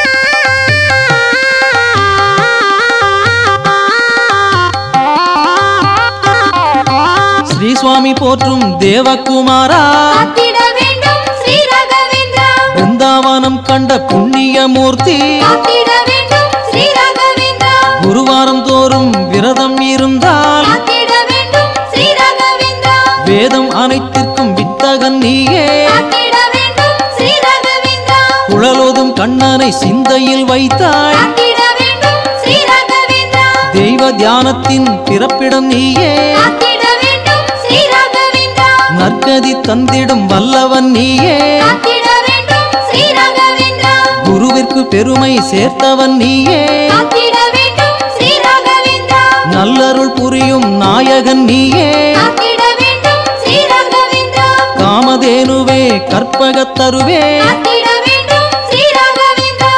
ஸ்ரீ சுவாமி போற்றும் தேவகுமாரா காத்திட வேண்டும் ஸ்ரீ ராகவேந்திரா பிருந்தாவனம் கண்ட புண்ணியமூர்த்தி காத்திட வேண்டும் ஸ்ரீ ராகவேந்திரா குருவாரம் தோறும் விரதம் இருந்தால் காத்திட வேண்டும் ஸ்ரீ ராகவேந்திரா வேதம் அனைத்திற்கும் வித்தகன் நீயே காத்திட வேண்டும் ஸ்ரீ ராகவேந்திரா குழலோதும் கண்ணனை சிந்தையில் வைத்தாய் காத்திட வேண்டும் ஸ்ரீ ராகவேந்திரா தெய்வ தியானத்தின் பிறப்பிடம் நீயே காத்திட வேண்டும் ஸ்ரீ ராகவேந்திரா நற்கதி தந்திடும் வல்லவன் நீயே காத்திட வேண்டும் ஸ்ரீ ராகவேந்திரா குருவிற்கு பெருமை சேர்த்தவன் நீயே காத்திட வேண்டும் ஸ்ரீ ராகவேந்திரா நல்லருள் புரியும் நாயகன் நீயே காத்திட வேண்டும் ஸ்ரீ ராகவேந்திரா காமதேனுவே கற்பகத் தருவே காத்திட வேண்டும் ஸ்ரீ ராகவேந்திரா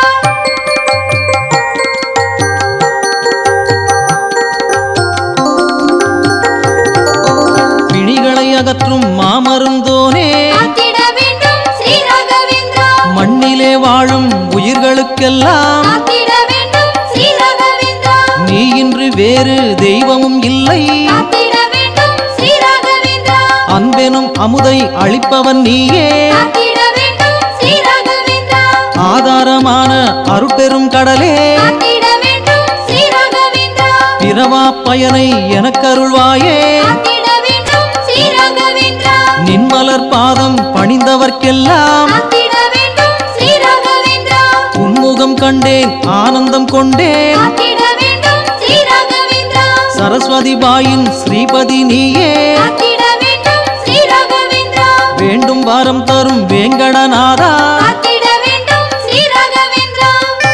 பிணிகளை அகற்றும் மாமருந்தோனே காத்திட வேண்டும் ஸ்ரீ ராகவேந்திரா மண்ணிலே வாழும் உயிர்களுக்கெல்லாம் காத்திட வேண்டும் ஸ்ரீ ராகவேந்திரா நீ இன்று வேறு தெய்வமும் இல்லை காத்திட வேண்டும் ஸ்ரீ ராகவேந்திரா அன்பெனும் அமுதை அளிப்பவன் நீயே காத்திட வேண்டும் ஸ்ரீ ராகவேந்திரா ஆதாரமான அருட்பெரும் கடலே காத்திட வேண்டும் ஸ்ரீ ராகவேந்திரா பிறவா பயனை எனக்கருள்வாயே காத்திட வேண்டும் ஸ்ரீ ராகவேந்திரா நின்மலர் பாதம் பணிந்தவர்க்கெல்லாம் காத்திட வேண்டும் ஸ்ரீ ராகவேந்திரா உன்முகம் கண்டேன் ஆனந்தம் கொண்டேன் காத்திட வேண்டும் ஸ்ரீ ராகவேந்திரா சரஸ்வதி பாயின் ஸ்ரீபதி நீயே காத்திட வேண்டும் ஸ்ரீ ராகவேந்திரா வேண்டும் வாரம் தரும் வேங்கடநாதா காத்திட வேண்டும் ஸ்ரீ ராகவேந்திரா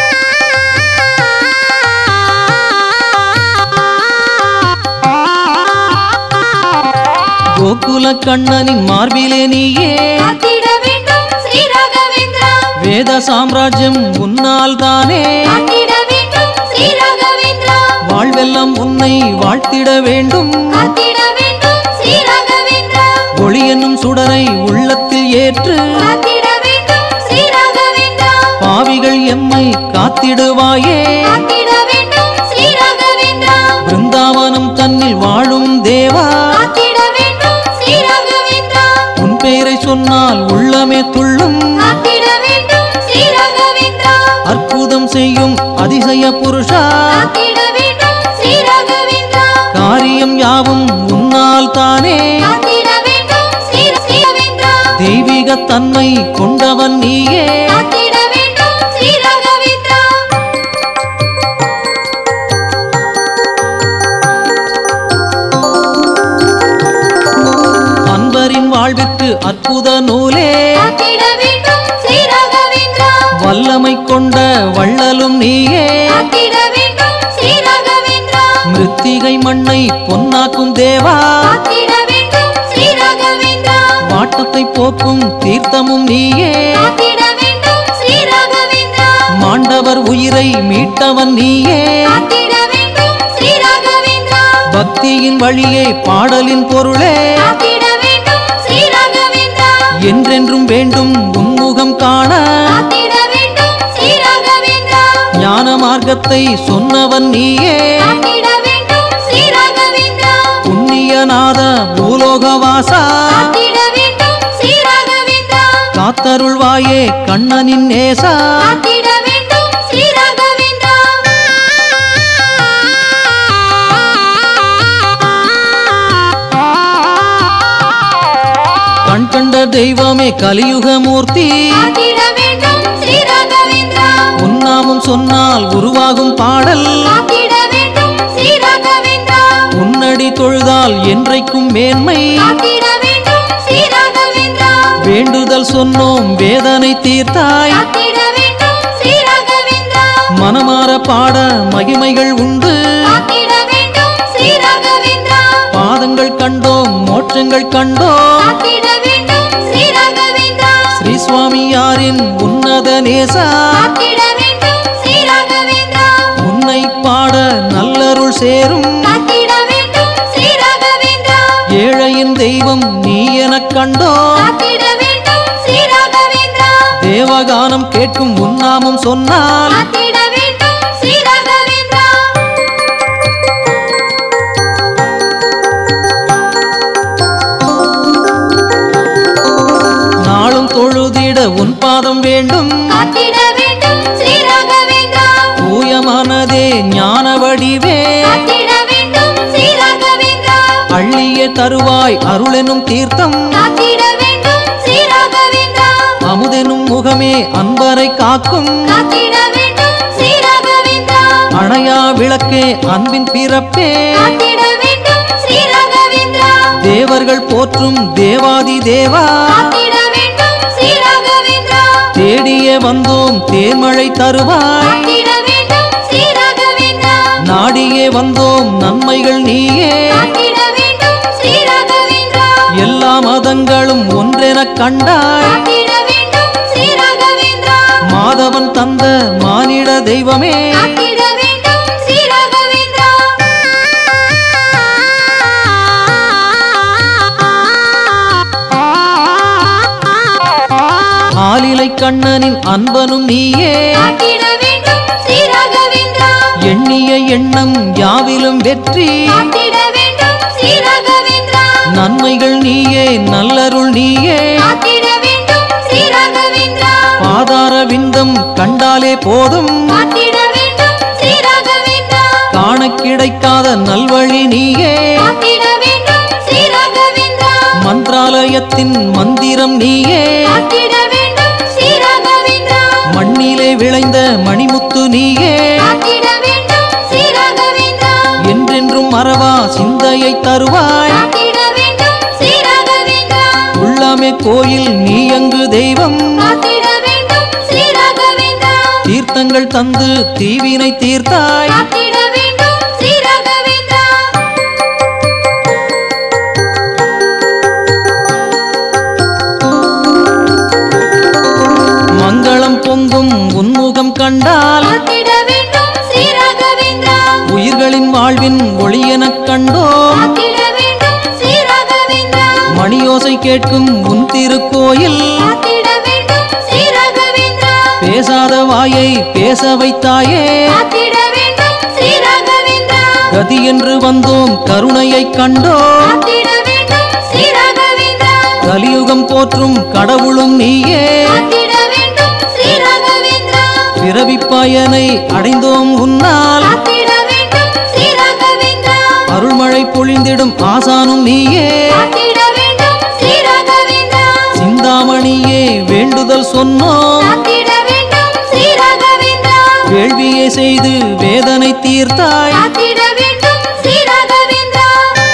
கோகுல கண்ணனின் மார்பிலே நீயே காத்திட வேண்டும் ஸ்ரீ ராகவேந்திரா வேத சாம்ராஜ்யம் உன்னால் தானே காத்திட வேண்டும் ஸ்ரீ ராகவேந்திரா வாழ்வெல்லாம் உன்னை வாழ்த்திட வேண்டும் காத்திட வேண்டும் ஸ்ரீ ராகவேந்திரா ஒளி என்னும் சுடரை உள்ளத்தில் ஏற்று காத்திட வேண்டும் ஸ்ரீ ராகவேந்திரா பாவிகள் எம்மை காத்திடுவாயே காத்திட வேண்டும் ஸ்ரீ ராகவேந்திரா பிருந்தாவனம் தன்னில் வாழும் தேவா காத்திட வேண்டும் ஸ்ரீ ராகவேந்திரா உன் பெயரை சொன்னால் உள்ளமே துள்ளும் காத்திட வேண்டும் ஸ்ரீ ராகவேந்திரா அற்புதம் செய்யும் அதிசய புருஷா காத்திட வேண்டும் ஸ்ரீ ராகவேந்திரா காரியம் யாவும் உன்னால் தானே காத்திட வேண்டும் ஸ்ரீ ராகவேந்திரா தெய்வீக தன்மை கொண்டவன் நீயே காத்திட வேண்டும் ஸ்ரீ ராகவேந்திரா அன்பரின் வாழ்விற்கு அற்புத நூலே காத்திட வேண்டும் ஸ்ரீ ராகவேந்திரா வல்லமை கொண்ட வள்ளலும் நீயே காத்திட வேண்டும் ஸ்ரீ ராகவேந்திரா மிருத்திகை மண்ணை பொன்னாக்கும் தேவா காத்திட வேண்டும் ஸ்ரீ ராகவேந்திரா வாட்டத்தை போக்கும் தீர்த்தமும் நீயே காத்திட வேண்டும் ஸ்ரீ ராகவேந்திரா மாண்டவர் உயிரை மீட்டவன் நீயே காத்திட வேண்டும் ஸ்ரீ ராகவேந்திரா பக்தியின் வழியே பாடலின் பொருளே காத்திட வேண்டும் ஸ்ரீ ராகவேந்திரா என்றென்றும் வேண்டும் உன்முகம் காண காத்திட வேண்டும் ஸ்ரீ ராகவேந்திரா ஞான மார்க்கத்தை சொன்னவன் நீயே காத்திட வேண்டும் ஸ்ரீ ராகவேந்திரா புண்ணியநாத பூலோகவாசா காத்திட வேண்டும் ஸ்ரீ ராகவேந்திரா காத்தருள்வாயே கண்ணனின் நேசா காத்திட வேண்டும் ஸ்ரீ ராகவேந்திரா கண் கண்ட தெய்வமே கலியுகமூர்த்தி காத்திட வேண்டும் ஸ்ரீ ராகவேந்திரா உன்னாமம் சொன்னால் உருவாகும் பாடல் காத்திட வேண்டும் உன்னடி தொழுதால் என்றைக்கும் மேன்மை காத்திட வேண்டும் ஸ்ரீ ராகவேந்திரா வேண்டுதல் சொன்னோம் வேதனை தீர்த்தாய் காத்திட வேண்டும் ஸ்ரீ ராகவேந்திரா மனமாற பாட மகிமைகள் உண்டு காத்திட வேண்டும் ஸ்ரீ ராகவேந்திரா பாதங்கள் கண்டோம் மோட்சங்கள் கண்டோம் காத்திட வேண்டும் ஸ்ரீ ராகவேந்திரா ஸ்ரீ சுவாமியாரின் உன்னத நேசா காத்திட வேண்டும் ஸ்ரீ ராகவேந்திரா உன்னை பாட நல்லருள் சேரும் காத்திட வேண்டும் ஸ்ரீ ராகவேந்திரா ஏழையின் தெய்வம் நீ எனக் கண்டோம் காத்திட வேண்டும் ஸ்ரீ ராகவேந்திரா தேவகானம் கேட்கும் உன்னாமம் சொன்னால் காத்திட வேண்டும் ஸ்ரீ ராகவேந்திரா நாளும் தொழுதிட உன் பாதம் வேண்டும் காத்திட வேண்டும் ஸ்ரீ ராகவேந்திரா தூயமானதே ஞான வடிவே காத்திட வேண்டும் ஸ்ரீ ராகவேந்திரா அள்ளிய தருவாய் அருளெனும் தீர்த்தம் காத்திட வேண்டும் ஸ்ரீ ராகவேந்திரா அமுதெனும் முகமே அன்பரை காக்கும் காத்திட வேண்டும் ஸ்ரீ ராகவேந்திரா அணையா விளக்கே அன்பின் பிறப்பே காத்திட வேண்டும் ஸ்ரீ ராகவேந்திரா தேவர்கள் போற்றும் தேவாதி தேவா காத்திட வேண்டும் ஸ்ரீ ராகவேந்திரா தேடிய வந்தோம் தேமழை தருவாய் காத்திட வேண்டும் ஸ்ரீ ராகவேந்திரா நாடியே வந்தோம் நன்மைகள் நீயே காத்திட வேண்டும் ஸ்ரீ ராகவேந்திரா எல்லா மதங்களும் ஒன்றெனக் கண்டாய் காத்திட வேண்டும் ஸ்ரீ ராகவேந்திரா மாதவன் தந்த மானிட தெய்வமே காத்திட வேண்டும் ஸ்ரீ ராகவேந்திரா ஆலிலை கண்ணனின் அன்பனும் நீயே காத்திட வேண்டும் ஸ்ரீ ராகவேந்திரா எண்ணிய எண்ணம் யாவிலும் வெற்றி காத்திட வேண்டும் ஸ்ரீ ராகவேந்திரா நன்மைகள் நீயே நல்லருள் நீயே காத்திட வேண்டும் ஸ்ரீ ராகவேந்திரா பாதார விந்தம் கண்டாலே போதும் காத்திட வேண்டும் ஸ்ரீ ராகவேந்திரா காண கிடைக்காத நல்வழி நீயே காத்திட வேண்டும் ஸ்ரீ ராகவேந்திரா மந்திராலயத்தின் மந்திரம் நீயே காத்திட வேண்டும் ஸ்ரீ ராகவேந்திரா மண்ணிலே விளைந்த மணிமுத்து நீயே காத்திட வேண்டும் ஸ்ரீ ராகவேந்திரா என்றென்றும் மறவா சிந்தையை தருவாய் காத்திட வேண்டும் ஸ்ரீ ராகவேந்திரா உள்ளாமே கோயில் நீ அங்கு தெய்வம் காத்திட வேண்டும் ஸ்ரீ ராகவேந்திரா தீர்த்தங்கள் தந்து தீவினை தீர்த்தாய் காத்திட வேண்டும் ஸ்ரீ ராகவேந்திரா மங்களம் பொங்கும் உன்முகம் கண்டால் காத்திட வேண்டும் ஸ்ரீ ராகவேந்திரா உயிர்களின் வாழ்வின் ஒளியெனக் கண்டோம் காத்திட வேண்டும் ஸ்ரீ ராகவேந்திரா மணியோசை கேட்கும் உன் திருக்கோயில் காத்திட வேண்டும் ஸ்ரீ ராகவேந்திரா பேசாத வாயை பேச வைத்தாயே காத்திட வேண்டும் ஸ்ரீ ராகவேந்திரா கதி என்று வந்தோம் கருணையை கண்டோம் காத்திட வேண்டும் ஸ்ரீ ராகவேந்திரா கலியுகம் போற்றும் கடவுளும் நீயே காத்திட வேண்டும் ஸ்ரீ ராகவேந்திரா பிறவிப் பயனை அடைந்தோம் உன்னால் காத்திட வேண்டும் ஸ்ரீ ராகவேந்திரா அருள்மழை பொழிந்திடும் ஆசானும் நீயே காத்திட வேண்டும் ஸ்ரீ ராகவேந்திரா சிந்தாமணியே வேண்டுதல் சொன்னோம் காத்திட வேண்டும் ஸ்ரீ ராகவேந்திரா வேள்வியை செய்து வேதனை தீர்த்தாய் காத்திட வேண்டும் ஸ்ரீ ராகவேந்திரா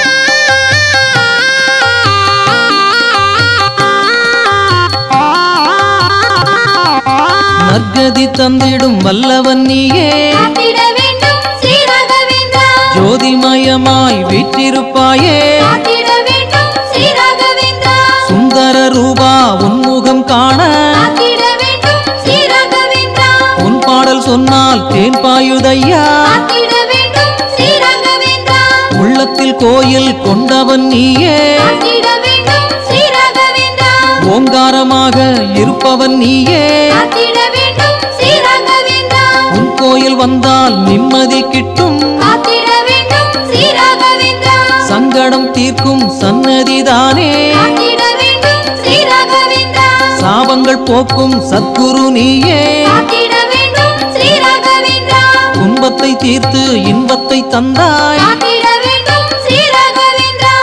நற்கதி தந்திடும் வல்லவன் நீயே காத்திட வேண்டும் ஸ்ரீ ராகவேந்திரா ஜோதிமயமாய் வீற்றிருப்பாயே காத்திட வேண்டும் ஸ்ரீ ராகவேந்திரா சுந்தர ரூபா உன்முகம் காண காத்திட வேண்டும் ஸ்ரீ ராகவேந்திரா உன் பாடல் சொன்னால் தேன் பாயுதையா காத்திட வேண்டும் ஸ்ரீ ராகவேந்திரா உள்ளத்தில் கோயில் கொண்டவன் நீயே காத்திட வேண்டும் ஸ்ரீ ராகவேந்திரா ஓங்காரமாக இருப்பவன் நீயே காத்திட வேண்டும் ஸ்ரீ ராகவேந்திரா உன் கோயில் வந்தால் நிம்மதி கிட்டும் காத்திட வேண்டும் ஸ்ரீ ராகவேந்திரா சங்கடம் தீர்க்கும் சன்னதிதானே காத்திட வேண்டும் ஸ்ரீ ராகவேந்திரா சாபங்கள் போக்கும் சத்குரு நீயே காத்திட வேண்டும் ஸ்ரீ ராகவேந்திரா துன்பத்தை தீர்த்து இன்பத்தை தந்தாய் காத்திட வேண்டும் ஸ்ரீ ராகவேந்திரா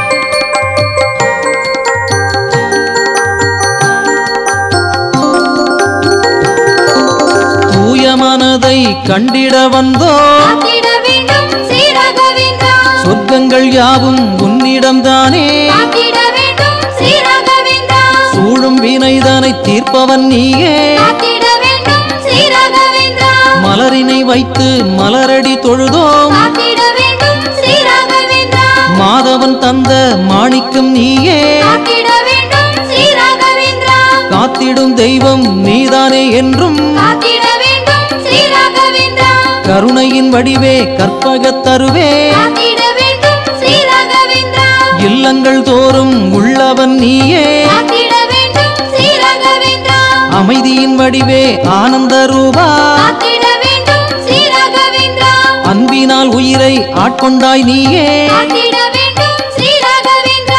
தூய மனதை கண்டிட வந்தோம் காத்திட வேண்டும் ஸ்ரீ ராகவேந்திரா செல்வங்கள் யாவும் உன்னிடம்தானே காத்திட வேண்டும் ஸ்ரீராகவேந்திரா சூழும் வினைதனை தீர்ப்பவன் நீயே காத்திட வேண்டும் ஸ்ரீராகவேந்திரா மலரினை வைத்து மலரடி தொழுதோம் காத்திட வேண்டும் ஸ்ரீராகவேந்திரா மாதவன் தந்த மாணிக்கம் நீயே காத்திட வேண்டும் ஸ்ரீராகவேந்திரா காத்திடும் தெய்வம் நீதானே என்றும் காத்திட வேண்டும் ஸ்ரீராகவேந்திரா கருணையின் வடிவே கற்பகத் தருவே காத்திட வேண்டும் ஸ்ரீராகவேந்திரா இல்லங்கள் தோறும் உள்ளவன் நீயே காத்திட வேண்டும் ஸ்ரீராகவேந்திரா அமைதியின் வடிவே ஆனந்த ரூபா காத்திட வேண்டும் ஸ்ரீராகவேந்திரா அன்பினால் உயிரை ஆட்கொண்டாய் நீயே காத்திட வேண்டும் ஸ்ரீராகவேந்திரா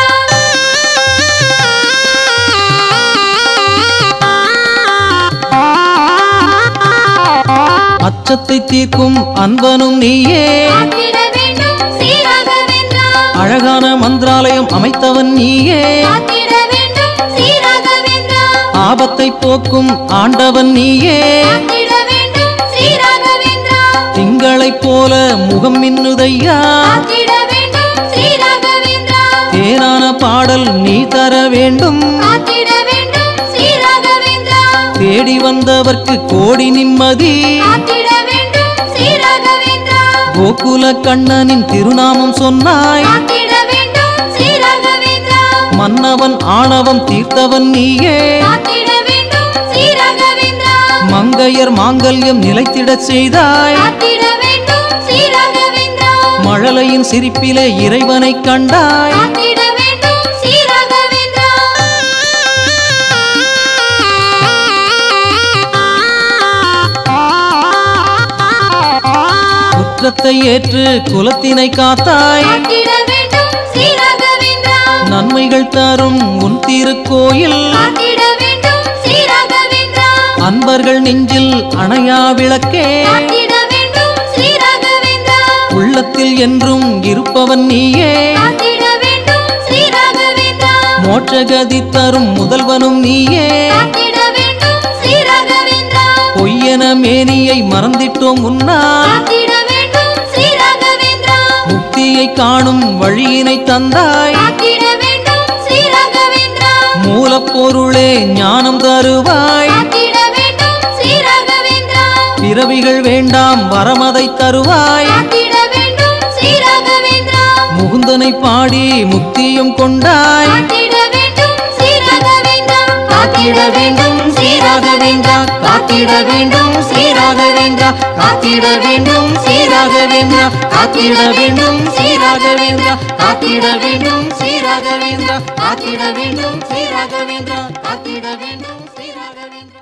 அச்சத்தை தீர்க்கும் அன்பனும் நீயே காத்திட வேண்டும் ஸ்ரீராகவேந்திரா அழகான மந்திராலயம் அமைத்தவன் நீயே காத்திட வேண்டும் ஸ்ரீராகவேந்திரா ஆபத்தை போக்கும் ஆண்டவன் நீயே காத்திட வேண்டும் ஸ்ரீராகவேந்திரா திங்களைப் போல முகம் மின்னுதையா காத்திட வேண்டும் ஸ்ரீராகவேந்திரா தேனான பாடல் நீ தர வேண்டும் காத்திட வேண்டும் ஸ்ரீராகவேந்திரா தேடி வந்தவர்க்கு கோடி நிம்மதி காத்திட வேண்டும் ஸ்ரீராகவேந்திரா கோகுல கண்ணனின் திருநாமம் சொன்னாய் காத்திட வேண்டும் ஸ்ரீராகவேந்திரா மன்னவன் ஆணவம் தீர்த்தவன் நீயே காத்திட வேண்டும் ஸ்ரீராகவேந்திரா மங்கையர் மாங்கல்யம் நிலைத்திடச் செய்தாய் காத்திட வேண்டும் ஸ்ரீராகவேந்திரா மழலையின் சிரிப்பிலே இறைவனை கண்டாய் காத்திட வேண்டும் ஸ்ரீராகவேந்திரா குற்றத்தை ஏற்று குலத்தினை காத்தாய் காத்திட வேண்டும் ஸ்ரீராகவேந்திரா நன்மைகள் தரும் உன் திருக்கோயில் காத்திட வேண்டும் ஸ்ரீராகவேந்திரா அன்பர்கள் நெஞ்சில் அணையா விளக்கே காத்திட வேண்டும் ஸ்ரீராகவேந்திரா உள்ளத்தில் என்றும் இருப்பவன் நீயே காத்திட வேண்டும் ஸ்ரீராகவேந்திரா மோட்சகதி தரும் முதல்வனும் நீயே காத்திட வேண்டும் ஸ்ரீராகவேந்திரா பொய்யன மேனியை மறந்திட்டோம் உன்னால் காத்திட வேண்டும் ஸ்ரீராகவேந்திரா முக்தியை காணும் வழியினை தந்தாய் காத்திட வேண்டும் ஸ்ரீராகவேந்திரா மூலப்பொருளே ஞானம் தருவாய் காத்திட வேண்டும் ஸ்ரீராகவேந்திரா பிறவிகள் வேண்டாம் வரமதை தருவாய் காத்திட வேண்டும் ஸ்ரீராகவேந்திரா முகுந்தனை பாடி முக்தியும் கொண்டாய் காத்திட வேண்டும் ஸ்ரீராகவேந்திரா காத்திட வேண்டும் ஸ்ரீராகவேந்திரா காத்திட வேண்டும் ஸ்ரீராகவேந்திரா காத்திட வேண்டும் ஸ்ரீராகவேந்திரா காத்திட வேண்டும் ஸ்ரீராகவேந்திரா காத்திட வேண்டும் ஸ்ரீராகவேந்திரா காத்திட வேண்டும் ஸ்ரீராகவேந்திரா காத்திட வேண்டும் ஸ்ரீராகவேந்திரா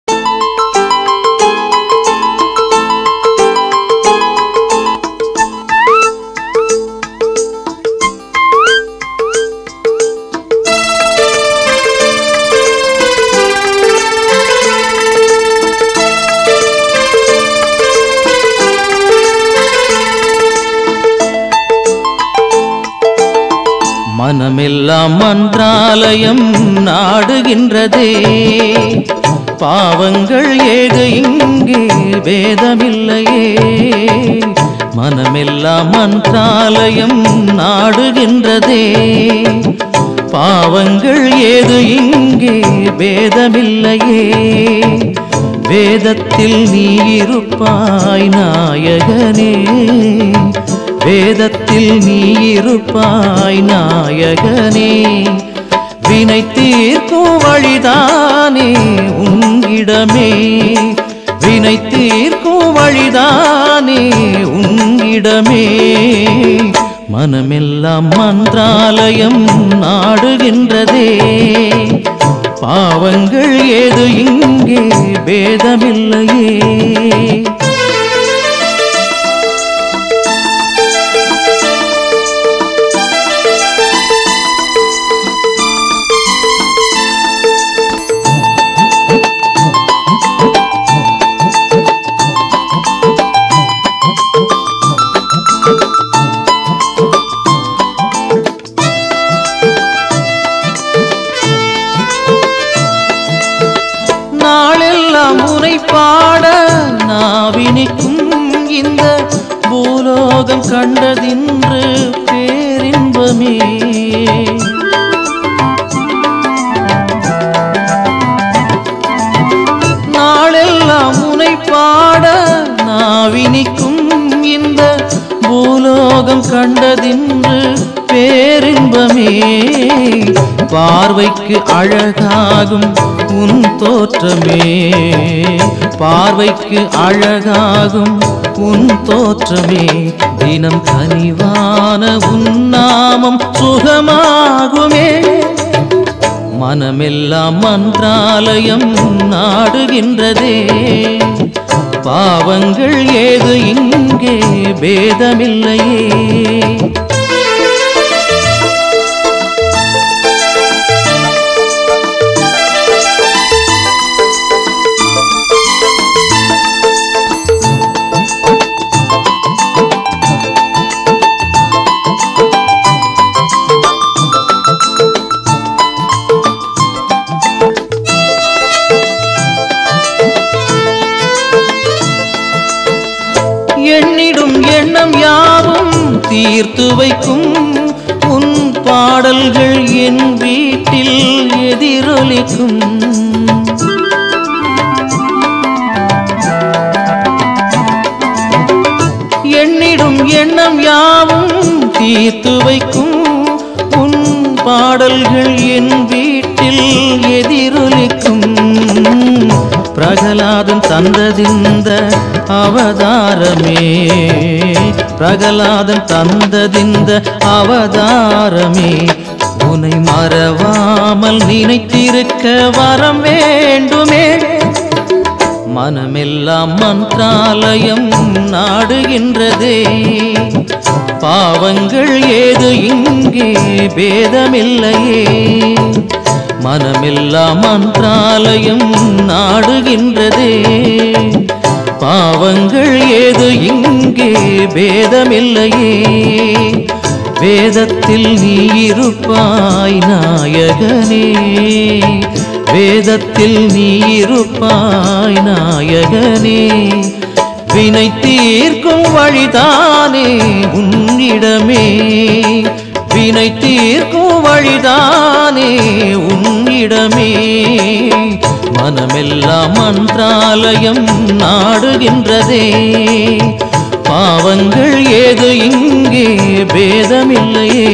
மனமெல்லாம் மன்றாலயம் நாடுகின்றதே பாவங்கள் ஏது இங்கே வேதமில்லையே மனமெல்லாம் மன்றாலயம் நாடுகின்றதே பாவங்கள் ஏது இங்கே வேதமில்லையே வேதத்தில் நீ இருப்பாய் நாயகனே வேதத்தில் நீ இருப்பாய் நாயகனே வினை தீர்க்கும் வழிதானே உன்னிடமே வினை தீர்க்கும் வழிதானே உன்னிடமே மனமெல்லாம் மன்றாலயம் நாடுகின்றதே பாவங்கள் ஏது இங்கே பேதமில்லையே நாளெல்லாம் உனை பாட நாவினிக்கும் இந்த பூலோகம் கண்டதின்று பே ஆனந்தமே நாளெல்லாம் உனை பாட நாவினிக்கும் இந்த பூலோகம் கண்டதின்று பேரின்பமே பார்வைக்கு அழகாகும் உன் தோற்றமே பார்வைக்கு அழகாகும் உன் தோற்றமே தினம் கனிவான உன் நாமம் சுகமாகுமே மனமெல்லாம் மன்றாலயம் நாடுகின்றதே பாவங்கள் ஏது இங்கே பேதமில்லையே எண்ணிடும் எண்ணம் யாவும் தீர்த்து வைக்கும் உன் பாடல்கள் என் வீட்டில் எதிரொலிக்கும் எண்ணிடும் எண்ணம் யாவும் தீர்த்து வைக்கும் உன் பாடல்கள் என் வீட்டில் எதிரொலிக்கும் பிரகலாதன் தந்ததிந்த அவதாரமே பிரகலாதன் தந்ததிந்த அவதாரமே உனை மறவாமல் நினைத்திருக்க வரம் வேண்டுமே மனமெல்லாம் மன்றாலயம் நாடுகின்றதே பாவங்கள் ஏது இங்கே பேதமில்லையே மனமெல்லாம் மன்றாலயம் நாடுகின்றதே பாவங்கள் ஏது இங்கே பேதமில்லையே வேதத்தில் நீ இருப்பாய் நாயகனே வேதத்தில் நீ இருப்பாய் நாயகனே வினை தீர்க்கும் வழிதானே உன்னிடமே வினை தீர்க்கும் வழிதானே உன்னிடமே மனமெல்லாம் மன்றாலயம் நாடுகின்றதே பாவங்கள் ஏது இங்கே பேதமில்லையே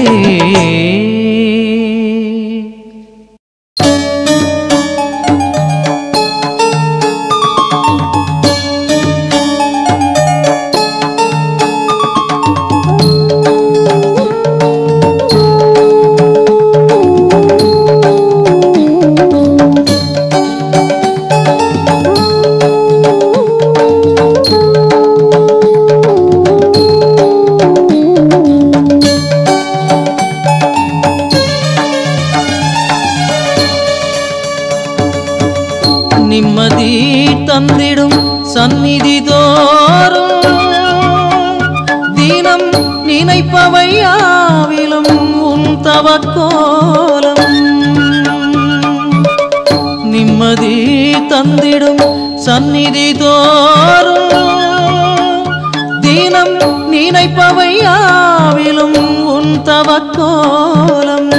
நிம்மதி தந்திடும் சந்நிதி தோறும் தினம் நினைப்பவை யாவிலும் உன் தவக்கோலம் நிம்மதி தந்திடும் சந்நிதி தோறும் தினம் நினைப்பவை யாவிலும் உன் தவக்கோலம்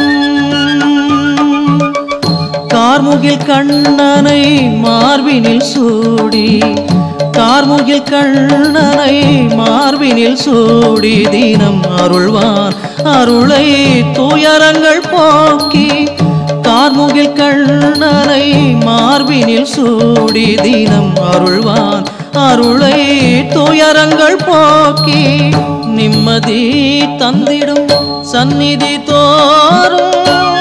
கார்முகில் கண்ணனை மார்பினில் சூடி கார்முகில் கண்ணனை மார்பினில் சூடி தினம் அருள்வான் அருளை துயரங்கள் போக்கி கார்முகில் கண்ணனை மார்பினில் சூடி தினம் அருள்வான் அருளை துயரங்கள் போக்கி நிம்மதி தந்திடும் சந்நிதி தோறும்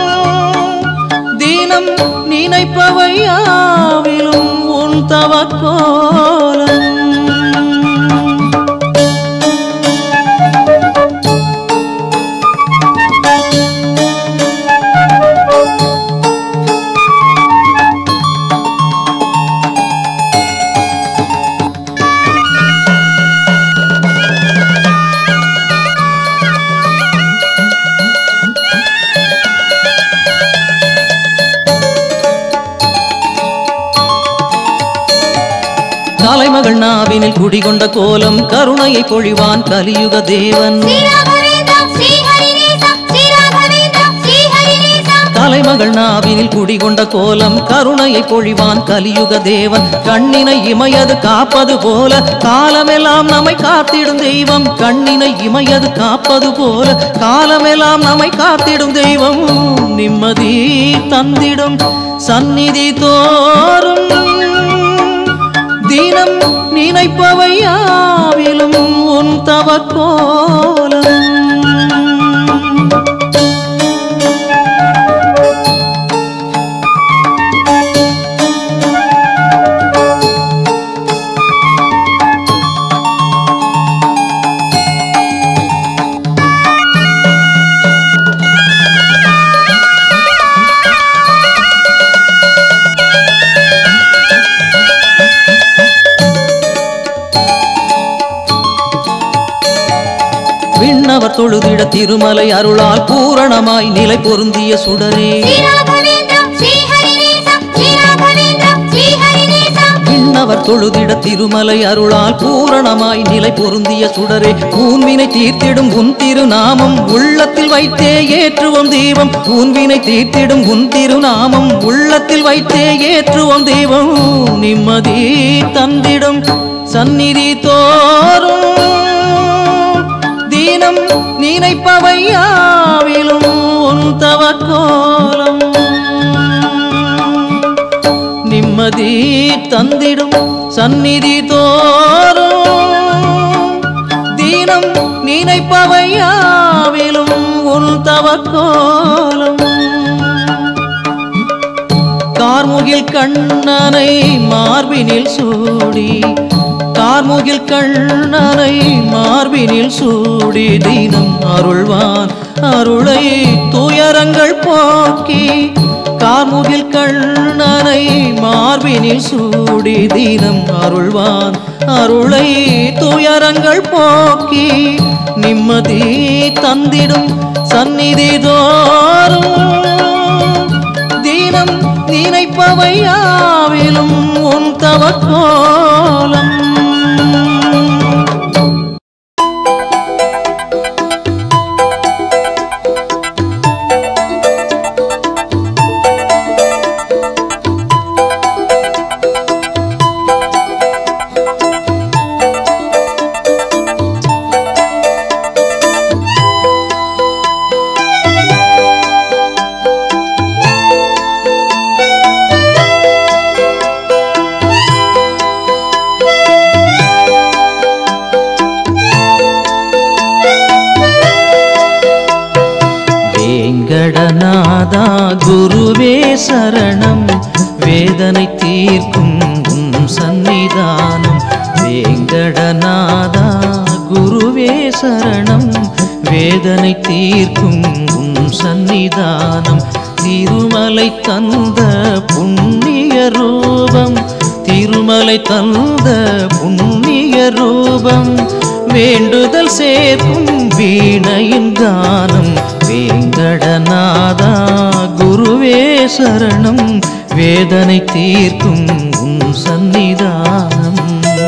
தினம் நினைப்பவை யாவிலும் உன் தவக்கோலம் தலைமகள் நாவினில் குடிகொண்ட கோலம் கருணையை பொழிவான் கலியுக தேவன் ஸ்ரீராமரேதம் ஸ்ரீஹரிநேச மகள் நாவினில் குடிகொண்ட கோலம் கருணையை பொழிவான் கலியுக தேவன் கண்ணினை இமையது காப்பது போல காலமெல்லாம் நம்மை காத்திடும் தெய்வம் கண்ணினை இமையது காப்பது போல காலமெல்லாம் நம்மை காத்திடும் தெய்வம் நிம்மதி தந்திடும் சந்நிதி தோறும் தினம் நினைப்பவை யாவிலும் உன் தவக்கோலம் விண்ணவர் தொழுதிட திருமலை அருளால் பூரணமாய் நிலை பொருந்திய சுடரே ஸ்ரீராகவேந்திர ஸ்ரீஹரிநேச ஸ்ரீராகவேந்திர ஸ்ரீஹரிநேச விண்ணவர் தொழுதிட திருமலை அருளால் பூரணமாய் நிலை பொருந்திய சுடரே ஊன்வினை தீர்த்திடும் உன் திருநாமம் உள்ளத்தில் வைத்தே ஏற்றுவோம் தீபம் ஊன்வினை தீர்த்திடும் உன் திருநாமம் உள்ளத்தில் வைத்தே ஏற்றுவோம் தீபம் நிம்மதி தந்திடும் சந்நிதி தோறும் தீனம் நினைப்பவை யாவிலும் உன் தவக்கோலம் நிம்மதி தந்திடும் சந்நிதி தோறும் தீனம் நினைப்பவை யாவிலும் உன் தவக்கோலம் கார்முகில் கண்ணனை மார்பினில் சூடி கார்முகில் கண்ணனை மார்பினில் சூடி தினம் அருள்வான் அருளை துயரங்கள் போக்கி கார்முகில் கண்ணனை மார்பினில் சூடி தினம் அருள்வான் அருளை துயரங்கள் போக்கி நிம்மதி தந்திடும் சந்நிதி தோறும் தீனம் நினைப்பவை யாவிலும் உன் தவக்கோலம் வேங்கடநாதா குருவே சரணம் வேதனை தீர்க்கும் உன் சந்நிதானம் வேங்கடநாதா குருவே சரணம் வேதனை தீர்க்கும் உன் சந்நிதானம் திருமலை தந்த புண்ணிய ரூபம் திருமலை தந்த புண்ணிய ரூபம் வேண்டுதல் சேர்க்கும் வீணையின் கானம் வேங்கடநாதா குருவே சரணம் வேதனை தீர்க்கும் உன் சந்நிதானம்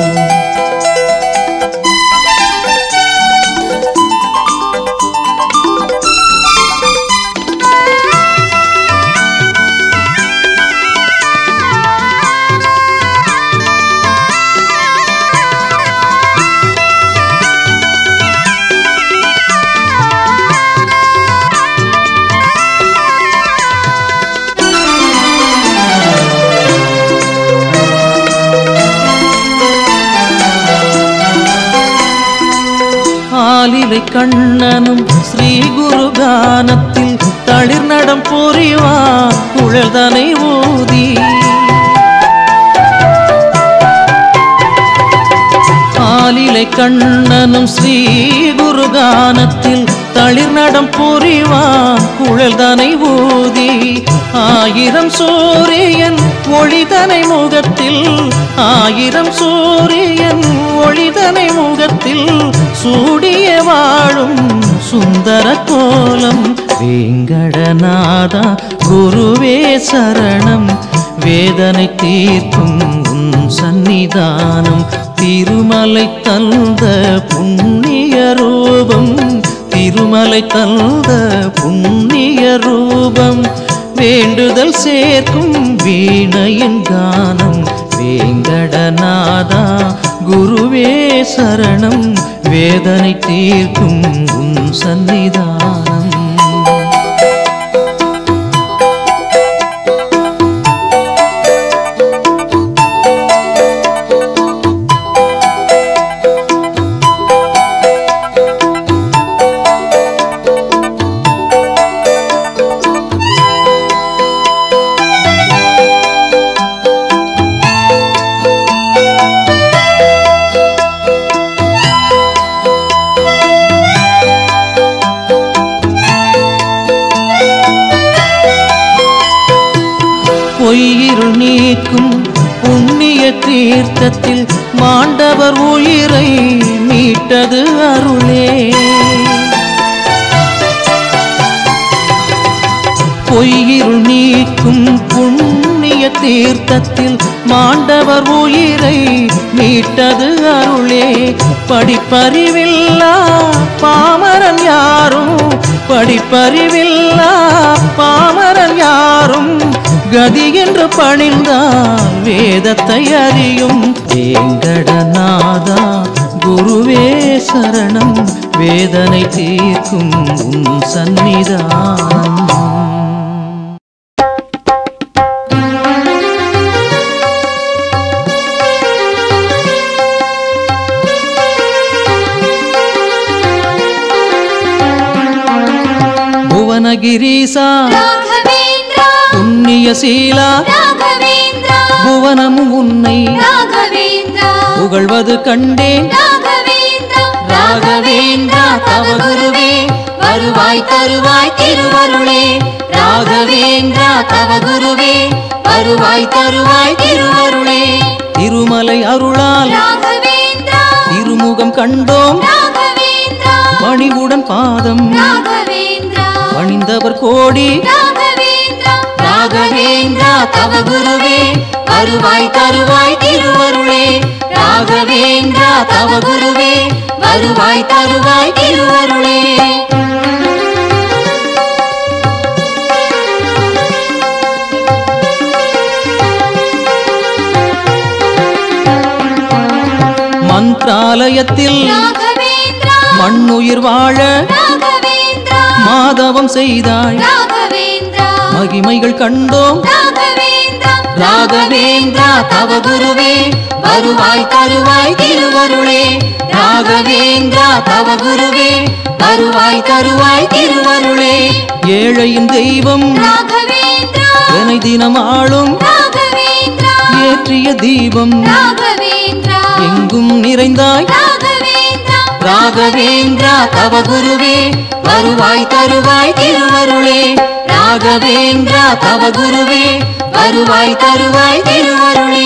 ஆலிலை கண்ணனும் ஸ்ரீ குரு கானத்தில் தளிர் நடம் புரிவான் குழல்தனை ஊதி ஆலிலை கண்ணனும் ஸ்ரீ குரு கானத்தில் தளிர் நடம் புரிவான் குழல்தனை ஊதி ஆயிரம் சூரியன் ஒளிதனை முகத்தில் ஆயிரம் சூரியன் ஒளிதனை முகத்தில் சூடிய வாழும் சுந்தர கோலம் வேங்கடநாதா குருவே சரணம் வேதனை தீர்க்கும் உன் சந்நிதானம் திருமலை தந்த புண்ணிய ரூபம் திருமலை தந்த புண்ணிய ரூபம் வேண்டுதல் சேர்க்கும் வீணையின் கானம் வேங்கடநாதா குருவே சரணம் வேதனை தீர்க்கும் உன் சன்னிதானம் பொய்யிருள் நீக்கும் புண்ணிய தீர்த்தத்தில் மாண்டவர் உயிரை மீட்டது அருளே பொய்யிருள் நீக்கும் புண்ணிய தீர்த்தத்தில் மாண்டவர் உயிரை மீட்டது அருளே படிப்பறிவில்லா பாமரன் யாரும் படிப்பறிவில்லா பாமரன் யாரும் கதி என்று பணிந்தால் வேதத்தை அறியும் வேங்கடநாதா குருவே சரணம் வேதனை தீர்க்கும் உன் சந்நிதானம் புவனகிரீசா ராகவேந்திரா புண்ணிய சீலா ராகவேந்திரா புவனமும் உன்னை ராகவேந்திரா புகழ்வது கண்டேன் ராகவேந்திரா ராகவேந்திரா தவ குருவே வருவாய் தருவாய் திருவருளே ராகவேந்திரா தவ குருவே வருவாய் தருவாய் திருவருளே திருமலை அருளால் ராகவேந்திரா திருமுகம் கண்டோம் ராகவேந்திரா பணிவுடன் பாதம் ராகவேந்திரா பணிந்தவர் கோடி ராகவேந்திரா ராகவேந்திரா தவ குருவே வருவாய் தருவாய் திருவருளே ராகவேந்திரா தவ குருவே வருவாய் தருவாய் திருவருளே மந்திராலயத்தில் ராகவேந்திரா மண்ணுயிர் வாழ ராகவேந்திரா மாதவம் செய்தாய் ராகவேந்திரா மகிமைகள் கண்டோம் ராகவேந்திரா ராகவேந்திரா தவ குருவே வருவாய் தருவாய் திருவருளே ராகவேந்திரா தவ குருவே வருவாய் தருவாய் திருவருளே ஏழையின் தெய்வம் ராகவேந்திரா எனை தினம் ஆளும் ராகவேந்திரா ஏற்றிய தீபம் ராகவேந்திரா எங்கும் நிறைந்தாய் ராகவேந்திரா ராகவேந்திரா தவ குருவே வருவாய் தருவாய் திருவருளே ராகவேந்திரா தவ குருவே வருவாய் தருவாய் திருவருளே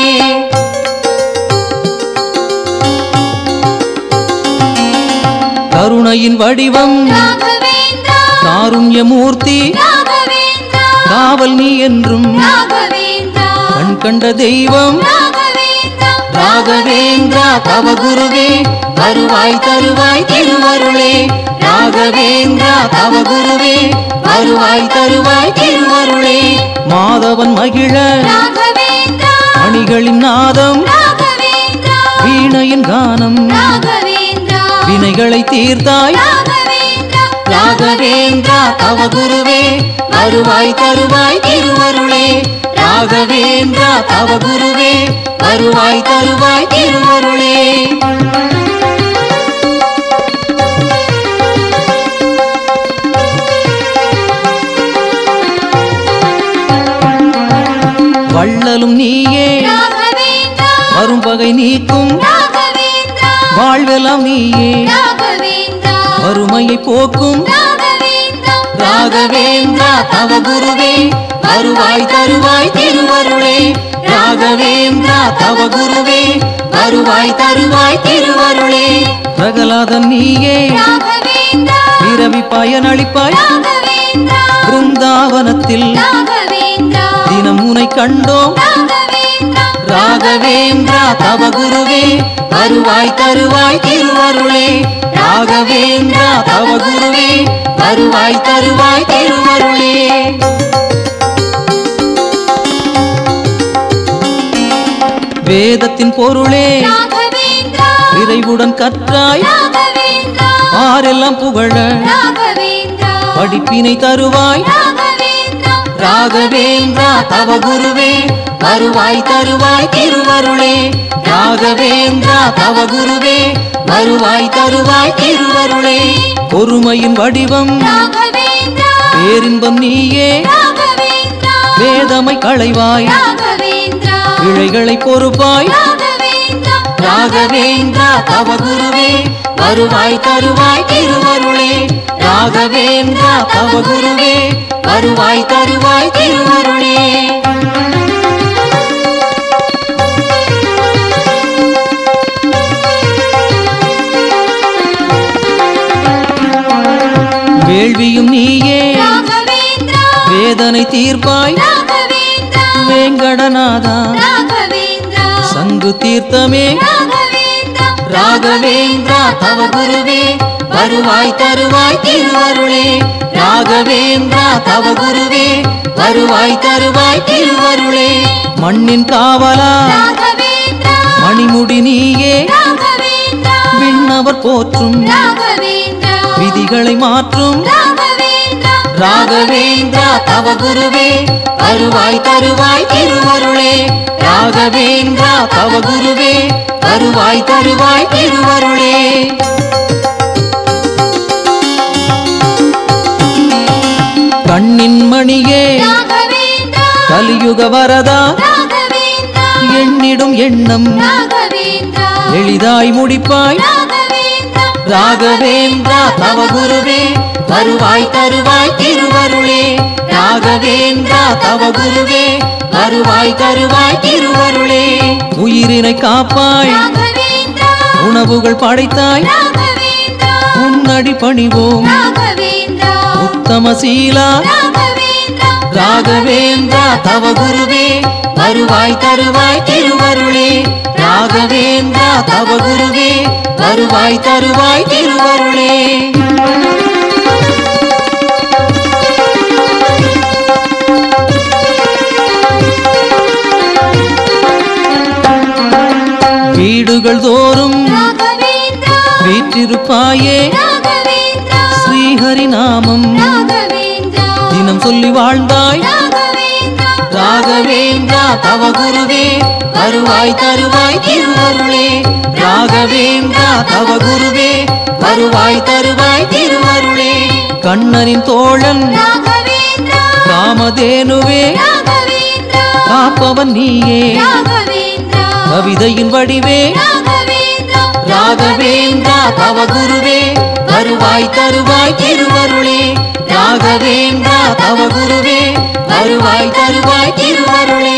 கருணையின் வடிவம் ராகவேந்திரா காருண்யமூர்த்தி ராகவேந்திரா காவல் நீ என்றும் ராகவேந்திரா கண் கண்ட தெய்வம் ராகவேந்திரா ராகவேந்திரா தவ குருவே வருவாய் தருவாய் திருவருளே ராகவேந்திரா தவ குருவே வருவாய் தருவாய் திருவருளே மாதவன் மகிழ ராகவேந்திரா மணிகளின் நாதம் ராகவேந்திரா வீணையின் கானம் ராகவேந்திரா வினைகளை தீர்த்தாய் ராகவேந்திரா ராகவேந்திரா தவ குருவே வருவாய் தருவாய் திருவருளே ராகவேந்திரா தவ குருவே வருவாய் தருவாய் திருவருளே வள்ளலும் நீயே ராகவேந்திரா வரும் பகை நீக்கும் ராகவேந்திரா வாழ்வெல்லாம் நீயே ராகவேந்திரா வறுமையை போக்கும் ராகவேந்திரா ராகவேந்திரா தவ குருவே வருவாய் தருவாய் திருவருளே ராகவேந்திரா தவ குருவே வருவாய் தருவாய் திருவருளே பிரகலாதன் நீயே ராகவேந்திரா பிறவி பயனளிப்பாய் ராகவேந்திரா பிருந்தாவனத்தில் ராகவேந்திரா தினம் உனை கண்டோம் ராகவேந்திரா ராகவேந்திரா தவ குருவே வருவாய் தருவாய் திருவருளே ராகவேந்திரா தவ குருவே வருவாய் தருவாய் திருவருளே வேதத்தின் பொருளே ராகவேந்திரா விரைவுடன் கற்றாய் ராகவேந்திரா ஆரெல்லாம் புகழ ராகவேந்திரா படிப்பினை தருவாய் ராகவேந்திரா ராகவேந்திரா தவ குருவே வருவாய் தருவாய் திருவருளே ராகவேந்திரா தவ குருவே வருவாய் தருவாய் திருவருளே பொறுமையின் வடிவம் ராகவேந்திரா பேரின்பம் நீயே ராகவேந்திரா வேதமை களைவாய் ராகவேந்திரா பிழைகளை பொறுப்பாய் ராகவேந்திரா ராகவேந்திரா தவ குருவே வருவாய் தருவாய் திருவருளே ராகவேந்திரா தவ குருவே வருவாய் தருவாய் திருவருளே வேள்வியும் நீயே ராகவேந்திரா வேதனை தீர்ப்பாய் ராகவேந்திரா வேங்கடநாதா ராகவேந்திரா சங்கு தீர்த்தமே ராகவேந்திரா ராகவேந்திரா தவ குருவே வருவாய் தருவாய் திருவருளே ராகவேந்திரா தவ குருவே வருவாய் தருவாய் திருவருளே மண்ணின் காவலா ராகவேந்திரா மணிமுடி நீயே ராகவேந்திரா விண்ணவர் போற்றும் ராகவேந்திரா விதிகளை மாற்றும் ராகவேந்திரா ராகவேந்திரா தவ குருவே வருவாய் தருவாய் திருவருளே ராகவேந்திரா தவ குருவே வருவாய் தருவாய் திருவருளே கண்ணின் மணியே ராகவேந்திரா கலியுக வரதா ராகவேந்திரா எண்ணிடும் எண்ணம் ராகவேந்திரா எளிதாய் முடிப்பாய் ராகவேந்திரா ராகவேந்திரா தவ குருவே வருவாய் தருவாய் திருவருளே ராகவேந்திரா தவ குருவே வருவாய் தருவாய் திருவருளே உயிரினை காப்பாய் ராகவேந்திரா உணவுகள் படைத்தாய் ராகவேந்திரா உன்னடி பணிவோம் ராகவேந்திரா உத்தம சீலா ராகவேந்திரா ராகவேந்திரா தவ குருவே வருவாய் தருவாய் திருவருளே ராகவேந்திரா தவ குருவே வருவாய் தருவாய் திருவருளே வீடுகள் தோறும் ராகவேந்திரா வீற்றிருப்பாயே ராகவேந்திரா ஸ்ரீஹரி நாமம் ராகவேந்திரா தினம் சொல்லி வாழ்ந்தாய் ராகவேந்திரா ராகவேந்திரா தவ குருவே வருவாய் தருவாய் திருவருளே ராகவேந்திரா தவ குருவே வருவாய் தருவாய் திருவருளே கண்ணனின் தோழன் ராகவேந்திரா காமதேனுவே ராகவேந்திரா காப்பவன் நீயே ராகவேந்திரா கவிதையின் வடிவே ராகவேந்திரா ராகவேந்திரா தவ குருவே வருவாய் தருவாய் திருவருளே ராகவேந்திரா தவ குருவே வருவாய் தருவாய் திருவருளே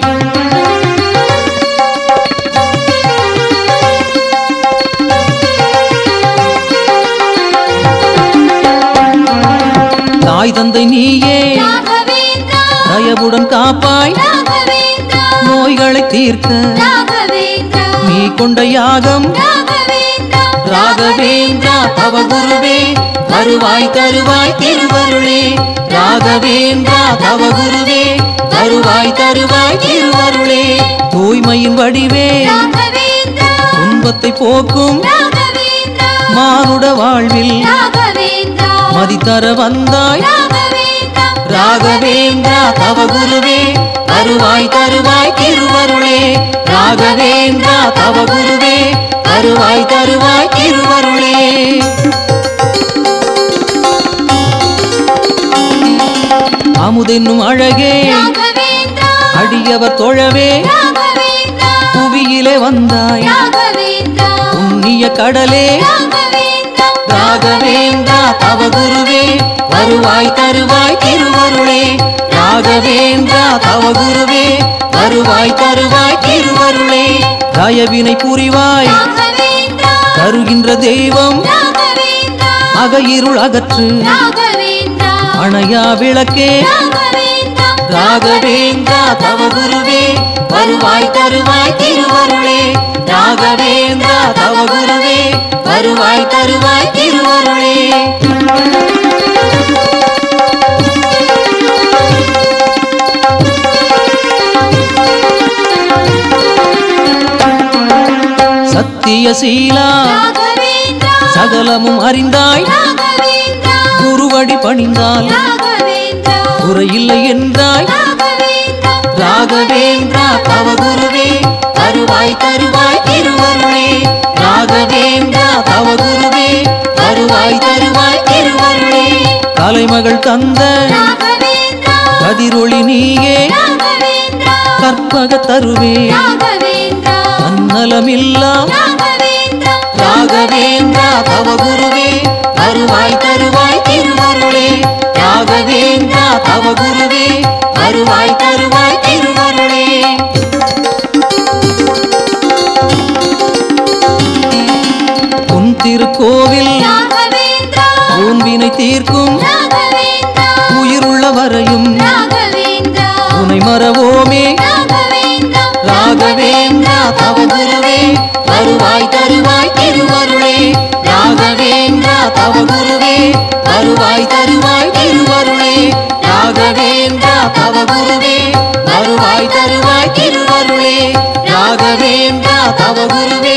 தாய் தந்தை நீயே ராகவேந்திரா தயவுடன் காப்பாய் ராகவேந்திரா நோய்களை தீர்க்க ராகவேந்திரா நீ கொண்ட யாகம் ராகவேந்திரா ராகவேந்திரா தவ குருவே வருவாய் தருவாய் திருவருளே ராகவேந்திரா தவ குருவே வருவாய் தருவாய் திருவருளே தூய்மையின் வடிவே ராகவேந்திரா துன்பத்தை போக்கும் ராகவேந்திரா மானுட வாழ்வில் ராகவேந்திரா மதித்தர வந்தாய் ராகவேந்திரா ராகவேந்திரா தவ குருவே வருவாய் தருவாய் திருவருளே ராகவேந்திரா தவ குருவே வருவாய் தருவாய் திருவருளே அமுதென்னும் அழகே ராகவேந்திரா அடியவர் தொழவே ராகவேந்திரா புவியிலே வந்தாய் ராகவேந்திரா புண்ணிய கடலே ராகவேந்திரா ராகவேந்திரா தவ குருவே வருவாய் தருவாய் திருவருளே ராகவேந்திரா தவ குருவே வருவாய் தருவாய் திருவருளே தயவினை புரிவாய் ராகவேந்திரா தருகின்ற தெய்வம் ராகவேந்திரா அகையிருள் அகற்று ராகவேந்திரா அணையா விளக்கே ராகவேந்திரா ராகவேந்திரா தவ குருவே வருவாய் தருவாய் திருவருளே ராகவேந்திரா தவ குருவே வருவாய் தருவாய் திருவருளே சத்திய சீலா ராகவேந்திரா சகலமும் அறிந்தாய் ராகவேந்திரா குருவடி பணிந்தால் ராகவேந்திரா குறையில்லை என்றாய் ராகவேந்திரா ராகவேந்திரா தவ குருவே தருவாய் தருவாய் திருவருளே ராகவேந்திரா தவ குருவே தருவாய் தருவாய் திருவருளே கலைமகள் தந்த ராகவேந்திரா கதிரொளி நீயே ராகவேந்திரா கற்பக தருவே ராகவேந்திரா தன்னலமில்லா ராகவேந்திரா ராகவேந்திரா தவ குருவே தருவாய் தருவாய் திருவருளே ராகவேந்திரா தவ குருவே தருவாய் தருவாய் திருவருளே உன் திருக்கோவில் ராகவேந்திரா ஊன்வினை தீர்க்கும் ராகவேந்திரா உயிருள்ள வரையும் ராகவேந்திரா உனை மறவோமே ராகவேந்திரா ராகவேந்திரா தவ குருவே வருவாய் தருவாய் திருவருளே ராகவேந்திரா தவ குருவே வருவாய் தருவாய் திருவருளே ராகவேந்திரா தவ குருவே வருவாய் தருவாய் திருவருளே ராகவேந்திரா தவ குருவே